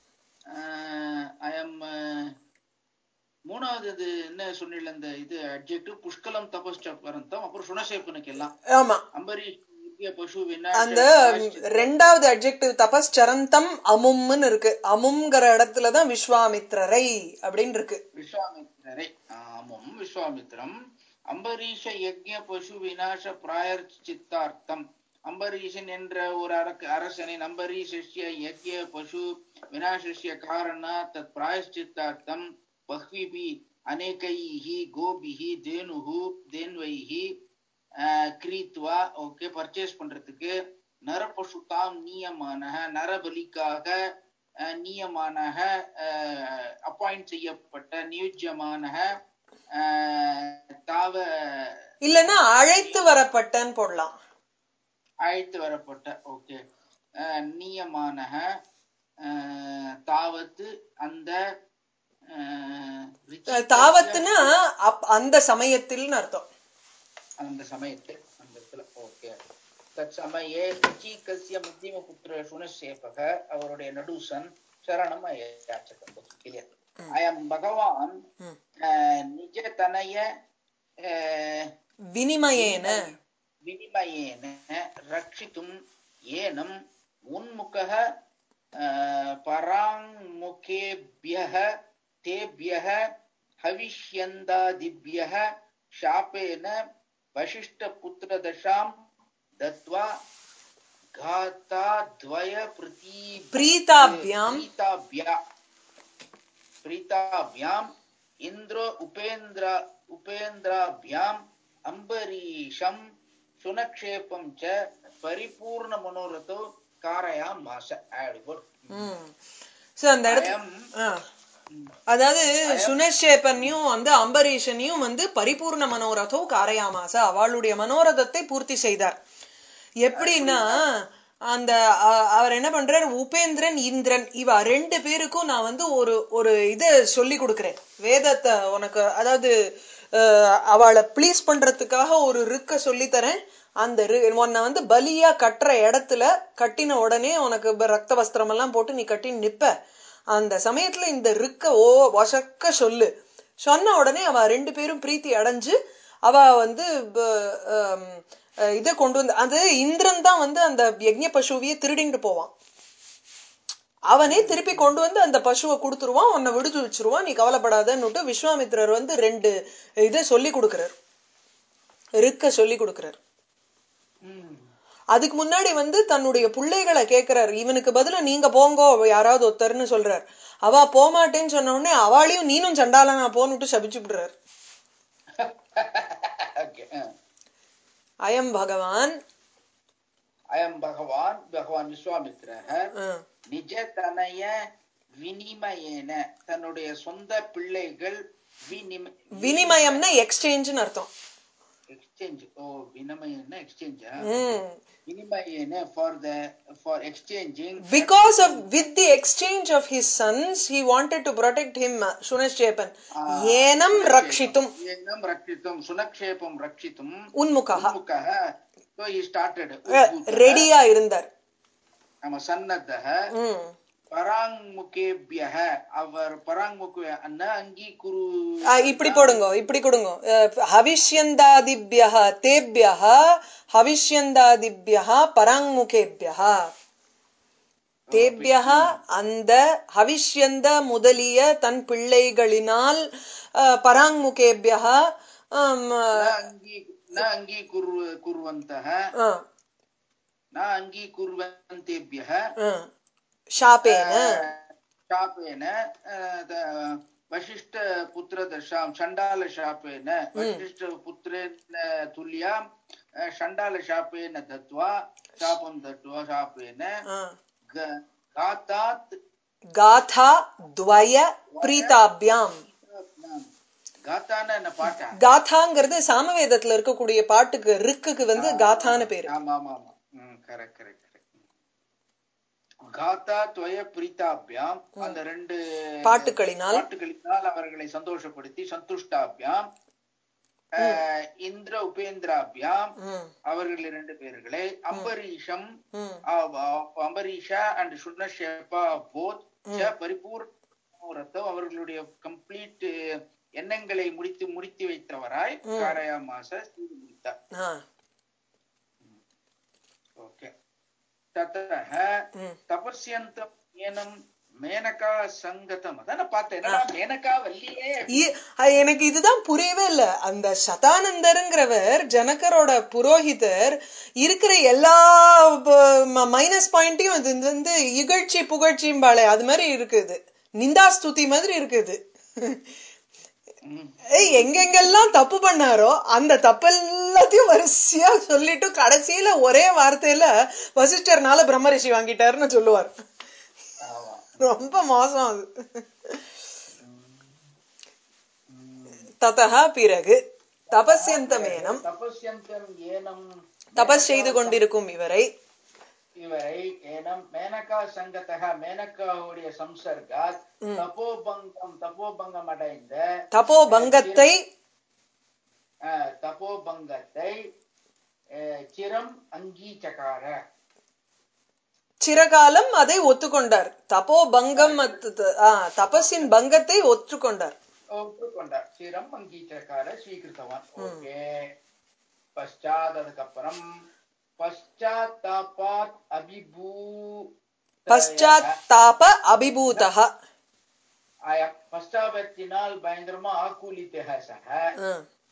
அயம் மூணாவது இது என்ன சொன்னில இந்த இது அட்ஜெக்டிவ் புஷ்கலம் தபஸ்சரந்தம் அப்புறம் சுனசேப்பனுக்கு எல்லாம் ஆமா அம்பரீஷ் நித்ய பசு அந்த விநாயகர் ரெண்டாவது அட்ஜெக்டிவ் தபஸ் சரந்தம் அமும்னு இருக்கு அமும்ங்கிற இடத்துலதான் விஸ்வாமித்ரரை அப்படின்னு இருக்கு விஸ்வாமித்திரரை ஆமும் விஸ்வாமித்திரம் அம்பரீஷ யஜ்ஞ பசு விநாச பிராயர் சித்தார்த்தம் அம்பரீஷன் என்ற ஒரு அரக்க அரசனின் அம்பரீஷஸ்ய யஜ்ஞ பசு விநாசஸ்ய காரண தத் பிராயஷ்சித்தார்த்தம் பஹ்விபி அநேகைः கோபிः தேனுஹு தேன்வைः ஆஹ், கிரீத்வா ஓகே பர்ச்சேஸ் பண்றதுக்கு நரபசுதாம் நீயமானக நரபலிக்காக அஹ், நீயமானக அப்பாயிண்ட் செய்யப்பட்ட நியுஜ்யமானக அஹ், தாவ இல்லைன்னா அழைத்து வரப்பட்டன்னு போடலாம் அழைத்து வரப்பட்ட ஓகே நியமானக அஹ், தாவத்து அந்த அஹ், ரிச்சிகஸ்ய- தாவத்துனா அப்- அந்த சமயத்தில்னு அர்த்தம் அந்த சமயத்தில் அந்த இடத்துல ஓகே தற்சமயே ரிச்சிகஸ்ய மத்தியம புத்திர சுனசேபக அவருடைய நடுசன் சரணம் அயாச்சகம் கிளியர் அயம் பகவான் ம். அஹ், நிஜதனய அஹ், வினிமயேன विनिमयेन रक्षितुम् एनम् उन्मुखः अ, पराङ्मुखेभ्यः तेभ्यः हविष्यन्दादिभ्यः शापेन वसिष्ठपुत्रदशां दत्त्वा घाताद्वयप्रती प्रीताभ्यां प्रीताभ्या प्रीताभ्याम् इन्द्र उपेन्द्र उपेन्द्राभ्याम् अम्बरीषम् सुनक्षेपं च परिपूर्णमनोरथो कारयामास आडिबोट् சோ அந்த இடத்துல அயம் ஆ. அதாவது சுனஷேபனையும் வந்து அம்பரீஷனையும் வந்து பரிபூர்ண மனோரதோ காரையாமாச அவளுடைய மனோரதத்தை பூர்த்தி செய்தார் எப்படின்னா அந்த அ- அவர் என்ன பண்றார் உபேந்திரன் இந்திரன் இவ ரெண்டு பேருக்கும் நான் வந்து ஒரு ஒரு இத சொல்லி கொடுக்கிறேன் வேதத்தை உனக்கு அதாவது அஹ், அவளை ப்ளீஸ் பண்றதுக்காக ஒரு ருக்க சொல்லி தரேன் அந்த ரு- உன்னை வந்து பலியா கட்டுற இடத்துல கட்டின உடனே உனக்கு ப- ரக்த வஸ்திரம் எல்லாம் போட்டு நீ கட்டி நிப்ப அந்த சமயத்துல இந்த ருக்க ஓ வசக்க சொல்லு சொன்ன உடனே அவ ரெண்டு பேரும் பிரீத்தி அடைஞ்சு அவ வந்து ப- ஆம், அஹ் இதை கொண்டு வந்து அது இந்திரன் தான் வந்து அந்த யஜ்ஞ பசுவையே திருடிட்டு போவான் அவனே திருப்பி கொண்டு வந்து அந்த பசுவை கொடுத்துருவான் உன்னை விடுச்சு வச்சிருவான் நீ கவலைப்படாதன்னுட்டு விஸ்வாமித்திரர் வந்து ரெண்டு இதை சொல்லி கொடுக்கிறார் ருக்க சொல்லி கொடுக்கிறார் அதுக்கு முன்னாடி வந்து தன்னுடைய பிள்ளைகளை கேக்குறாரு இவனுக்கு பதிலா நீங்க போங்கோ யாராவது ஒருத்தர்னு சொல்றார் அவ போமாட்டேன்னு சொன்ன உடனே அவளையும் நீனும் சண்டாலனா போன்னுட்டு சபிச்சு விடுறார் okay. அயம் பகவான் अयं भगवान् भगवान् विश्वामित्रः அஹ், நிஜதனய வினிமயேன தன்னுடைய சொந்த பிள்ளைகள் வினிம வினிமயம்னா எக்ஸ்சேஞ்சுன்னு அர்த்தம் எக்ஸ்சேஞ்ச் ஓ வினிமயன எக்ஸ்சேஞ்சா ம் வினிமயேன for the for exchanging Because of with the exchange of his sons, he wanted to protect him, Shunashepan. ஏனம் ரக்ஷித்தும் ஏனம் ரக்ஷித்தும் சுனக்ஷேபம் ரக்ஷித்தும் உன்முகா உன்முகः so he started ரெடியா இருந்தார் நம்ம சன்னத்தः ம். பராங்முகேபியः அவர் பராங்முக ந அங்கீகுரு ஆ, இப்படி போடுங்க இப்படி கொடுங்க அஹ், ஹவிஷ்யந்தாதிபியः தேபியः ஹவிஷ்யந்தாதிபியः பராங்முகேபியः தேபியः அந்த ஹவிஷ்யந்த முதலிய தன் பிள்ளைகளினால் அஹ், பராங்முகேபியः ஆம், न अङ्गी न अङ्गीकुर् कुर्वन्तः அஹ், न अङ्गीकुर्वन्तेभ्यः அஹ், शापेन शापेन वशिष्ठपुत्रदशां चण्डालशापेन वशिष्ठपुत्रेण तुल्यां चण्डालशापेन दत्त्वा शापं दत्त्वा शापेन அஹ், ग- घातात् गाथा द्वय பிரீதாபியாம் காத்தான என்ன பாட்டா காதாங்கிறது சாமவேதத்துல இருக்கக்கூடிய பாட்டுக்கு ரிக்குக்கு வந்து காதான்னு பேரு ஆமா ஆமா ஆமா ம் கரெக்ட் கரெக்ட் கரெக்ட் காத்தா துவய பிரீதாபியாம் அந்த ரெண்டு பாட்டுக்களினால் பாட்டுகளினால் அவர்களை சந்தோஷப்படுத்தி சந்துஷ்டாபியாம் அஹ், இந்திர உபேந்திராபியாம் ம், அவர்கள் இரண்டு பேர்களை அம்பரீஷம் ம், அஹ், அஹ், அம்பரீஷா அண்ட் சுண்ணஷேபா போத் பரிபூர்ணத்தோ அவர்களுடைய கம்ப்ளீட் எண்ணங்களை முடித்து முடித்து வைத்தவராய் காரயாமாச செய்து முடித்தார் ஆ, ஓகே தத்தः ம். தபஸ்யந்தம் ஏனம் மேனகா சங்கதம் அதான் நான் பார்த்தேன் என்னடா மேனகா வல்லியே இ- அ, எனக்கு இதுதான் புரியவே இல்ல அந்த சதானந்தருங்கிறவர் ஜனகரோட புரோகிதர் இருக்கிற எல்லா மைனஸ் பாயிண்டையும் இது வந்து இகழ்ச்சி புகழ்ச்சிம்பாளே அது மாதிரி இருக்குது நிந்தாஸ்துதி மாதிரி இருக்குது ம். ஏய், எங்கெங்கெல்லாம் தப்பு பண்ணாரோ அந்த தப்பு எல்லாத்தையும் வரிசையா சொல்லிட்டு கடைசியில ஒரே வார்த்தையில வசிஷ்டர்னால பிரம்மரிஷி வாங்கிட்டாருன்னு சொல்லுவார் ஆமா ரொம்ப மோசம் அது ததா பிறகு தபஸ்யந்தமேனம் தபஸ்யந்தம் ஏனம் தபஸ் செய்து கொண்டிருக்கும் இவரை இவரை ஏனம் மேனகா சங்கத்தக மேனகாவுடைய சம்சர்காத் தபோபங்கம் தபோபங்கம் அடைந்த தபோபங்கத்தை அஹ், தபோபங்கத்தை அஹ், சிரம் அங்கீச்சகார சிறகாலம் அதை ஒத்துக்கொண்டார் தபோபங்கம் அத்- ஆ, தபஸின் பங்கத்தை ஒற்றுக்கொண்டார் ஒப்புக்கொண்டார் சிரம் அங்கீச்சகார ஸ்வீகிருத்தவான் ஓகே பశ్చాத் அதுக்கப்புறம் பశ్చాத்தாபாத் அபிபூ பశ్చాத்தாப அபிபூதः அயம் பశ్చాபத்தினால் பயங்கரமா ஆக்கூலித்தக சக ஆ.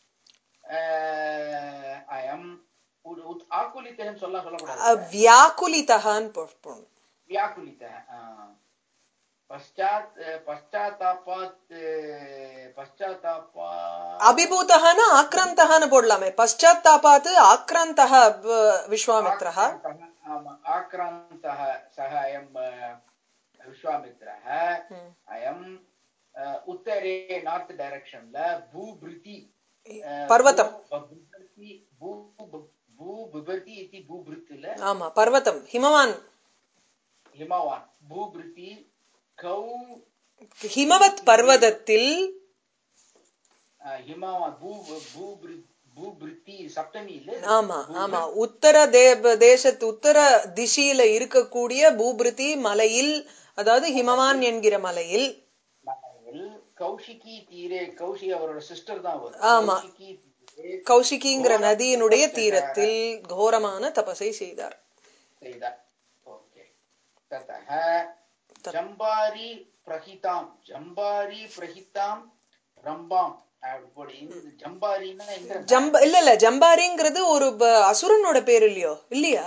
அஹ், அயம் உ- உத்- ஆக்குலித்தகன்னு சொல்ல அ, சொல்லக்கூடாது வியாக்குலிதகான்னு போ- போடணும். வியாக்குலித்தக ஆஹ். பశ్చాத் அஹ், பశ్చాத்தாபாத் அஹ், பశ్చాத்தாபா அபிபூதகான ஆக்ராந்தகான்னு போடலாமே பశ్చాத்தாபாத் ஆக்ராந்தः வ- விஸ்வாமித்ரः ஆக்ராந்தः, ஆமா ஆக்ராந்தः சக அயம் அஹ், விஸ்வாமித்ரः ம். அயம் அஹ், உத்தரே நார்த் டைரக்ஷன்ல பூபிருதி அஹ், பர்வதம். பூ- பிபர்தி, பூ- பூ பிபர்தி இति பூபிருத்தில ஆமா பர்வதம் ஹிமவான் ஹிமவான் பூபிருதி கௌ ஹிமவத் பர்வதத்தில் அஹ், ஹிமவான் பூ பூபிரு பூபிருத்தி சப்தமியில ஆமா ஆமா உத்தர தேவ தேசத்து உத்தர திசையில இருக்கக்கூடிய பூபிருதி மலையில் அதாவது ஹிமவான் என்கிற மலையில் மலையில் கௌஷிகி தீரே கௌஷி அவரோட சிஸ்டர் தான் வரும் ஆமா. கௌஷிகி தீரே கௌஷிகிங்கிற நதியினுடைய தீரத்தில் கோரமான தபசை செய்தார் செய்தார் ஓகே தத்தः ஜம்பாரி பிரஹிதாம் ஜம்பாரி பிரஹிதாம் ரம்பாம் அப்படி போடு. இந்த ஜம்பாரின்னா இந்த ஜம்ப இல்ல இல்ல ஜம்பாரிங்கிறது ஒரு ப- அசுரனோட பேர் இல்லையோ இல்லையா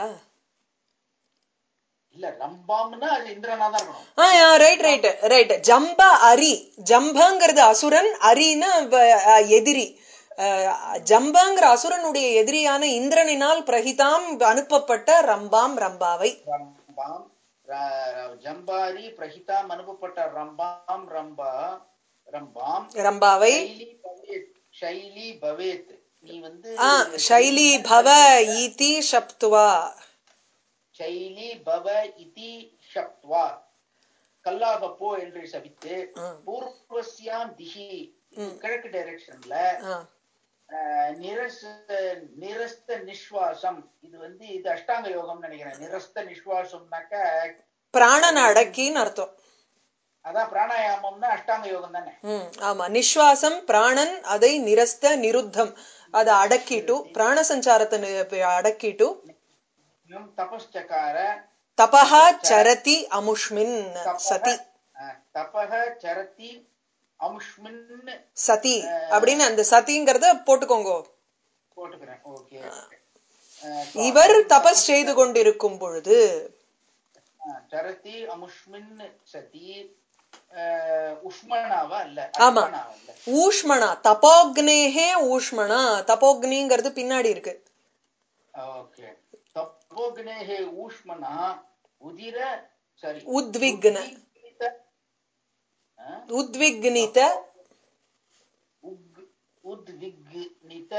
இல்ல ரம்பாம்னா அது இந்திரனா தான் இருக்கணும் ஆ ரைட் ரைட் ரைட் ஜம்ப அரி ஜம்பங்கிறது அசுரன் அரின்னா வ- அ, எதிரி அஹ், ஜம்பங்கிற அசுரனுடைய எதிரியான இந்திரனினால் பிரகிதாம் அனுப்பப்பட்ட ரம்பாம் ரம்பாவை ரம்பாம் ர- ர- ஜம்பாரி பிரஹிதாம் அனுப்பப்பட்ட ரம்பாம் ரம்பா ரம்பாம் ரம்பாவை ஷைலி பவேத் ஷைலி பவேத் நீ வந்து ஆ ஷைலி பவ ஈதி சப்துவா ஷைலி பவ இதி ஷப்த்வா கல்லாக போ என்று சபித்து பூர்வஸ்யாம் திஷி கிழக்கு டைரக்ஷன்ல ஆ, நிரஸ் நிரஸ்த நிஸ்வாசம் இது வந்து இது அஷ்டாங்க யோகம் நினைக்கிறேன் நிரஸ்த நிஸ்வாசம்னாக்க பிராணனை அடக்கின்னு அர்த்தம் அதான் பிராணாயாமம்னா அஷ்டாங்க யோகம் தானே ம் ஆமா நிஸ்வாசம் பிராணன் அதை நிரஸ்த நிருத்தம் அதை அடக்கிட்டு பிராண சஞ்சாரத்தை நி- அடக்கிட்டு இன்னும் தபஸ்சக்கார தபஹா சரதி அமுஷ்மின் சதி தபக சரதி அமுஷ்மின் சதி அப்படின்னு அந்த சதிங்கிறத போட்டுக்கோங்க போட்டுக்கிறேன் ஓகே இவர் தபஸ் செய்து கொண்டிருக்கும் பொழுது சரதி அமுஷ்மின் சதி அஹ், உஷ்மணாவா இல்ல ஆமா. அஷ்மணாவா இல்ல ஊஷ்மணா தபோக்னேஹே ஊஷ்மணா தபோக்னிங்கிறது பின்னாடி இருக்கு ஓகே தப்போக்னேஹே ஊஷ்மணா உதிர சரி உத்விக்ன. உத்விக்னித, ஆ? உத்விக்னித உக்- உத்விக்னித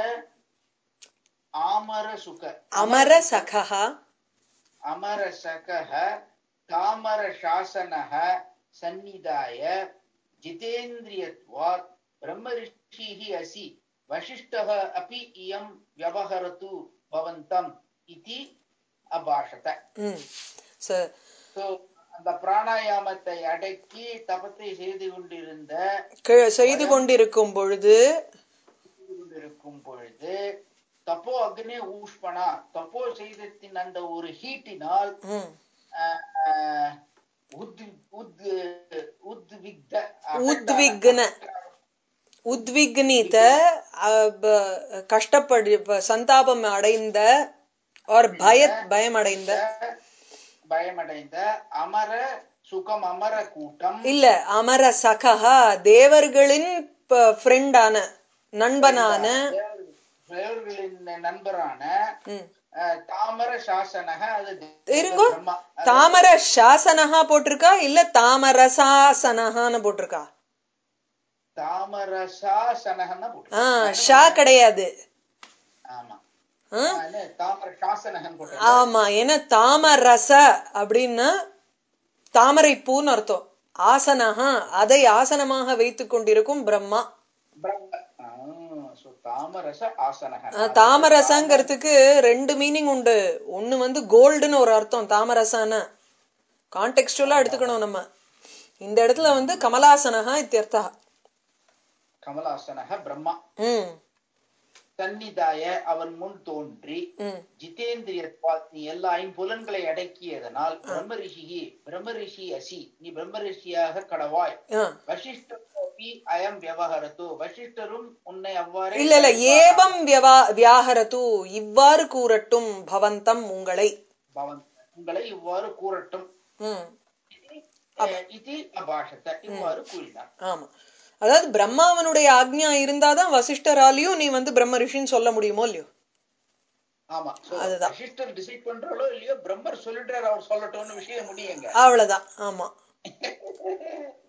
ஆமர சுக அமர சகஹா அமர சகः தாமர சாசனः சந்நிதாய ஜிதேந்திரியத்வாத் பிரம்ம ரிஷிः असि வசிஷ்டः अपि इयं व्यवहरतु भवन्तम् इति அபாஷத ம் ச- So, அந்த பிராணாயாமத்தை அடக்கி தபத்தை செய்து கொண்டிருந்த கி- செய்து கொண்டிருக்கும் பொழுது செய்து கொண்டிருக்கும் பொழுது தப்போ அக்னே ஊஷ்பனா தப்போ செய்தத்தின் அந்த ஒரு ஹீட்டினால் ம், ஆஹ், உத்- உத்- உத்விக்த உத்விக்ன. உத்விக்னித அ, ப- கஷ்டப்படு ப- சந்தாபம் அடைந்த ஒரு பய பயமடைந்த பயமடைந்த அமர சுகம் அமர கூட்டம் இல்ல அமர சகஹா தேவர்களின் ஃப்ரெண்டான நண்பனான தேவர்- தேவர்களின் நண்பரான ம். ஆஹ், தாமர சாசனக அது தேவ இருங்கோ பிரம்மா. தாமர சாசனஹா போட்டிருக்கா இல்ல தாமரசாசனஹான்னு போட்டிருக்கா தாமரசாசனகன்னா போட்டு ஆஹ் ஷா கிடையாது ஆமா ஆ? நான் என்ன தாமர சாசனகன் போட்டேன் ஆமா ஏன்னா தாமரச அப்படின்னா தாமரை பூன்னு அர்த்தம் ஆசனஹா அதை ஆசனமாக வைத்துக் கொண்டிருக்கும் பிரம்மா பிரம்ம ஆ, so தாமரச ஆசனகன் ஆஹ் தாமரசங்கிறதுக்கு ரெண்டு மீனிங் உண்டு ஒண்ணு வந்து கோல்டுன்னு ஒரு அர்த்தம் தாமரசான கான்டெக்ஸ்டுவலா எடுத்துக்கணும் நம்ம இந்த இடத்துல வந்து கமலாசனஹா இத்தியர்த்தா கமலாசனக பிரம்மா ம் சந்நிதாய அவன் முன் தோன்றி ம் ஜிதேந்திரியத்வாத் நீ எல்லா ஐம்புலன்களை அடக்கியதனால் பிரம்ம ரிஷி பிரம்ம ரிஷி அசி நீ பிரம்ம ரிஷியாக கடவாய் ஆ வசிஷ்டோபி அயம் வியவஹரத்து வசிஷ்டரும் உன்னை அவ்வாறே இல்ல இல்ல ஏவம் வியவா வியாகரது இவ்வாறு கூறட்டும் பவந்தம் உங்களை பவன் உங்களை இவ்வாறு கூறட்டும் ம் அஹ், இது அபாஷத்தை இவ்வாறு கூறினார் ஆமா அதாவது பிரம்மாவனுடைய ஆக்ஞா இருந்தாதான் வசிஷ்டராலையும் நீ வந்து பிரம்ம ரிஷின்னு சொல்ல முடியுமோ இல்லையோ ஆமா so அதுதான். வசிஷ்டர் டிசைட் பண்றாலோ இல்லையோ பிரம்மர் சொல்லிட்டார் அவர் சொல்லட்டும்னு விஷயம் முடியுங்க அவ்வளவுதான் ஆமா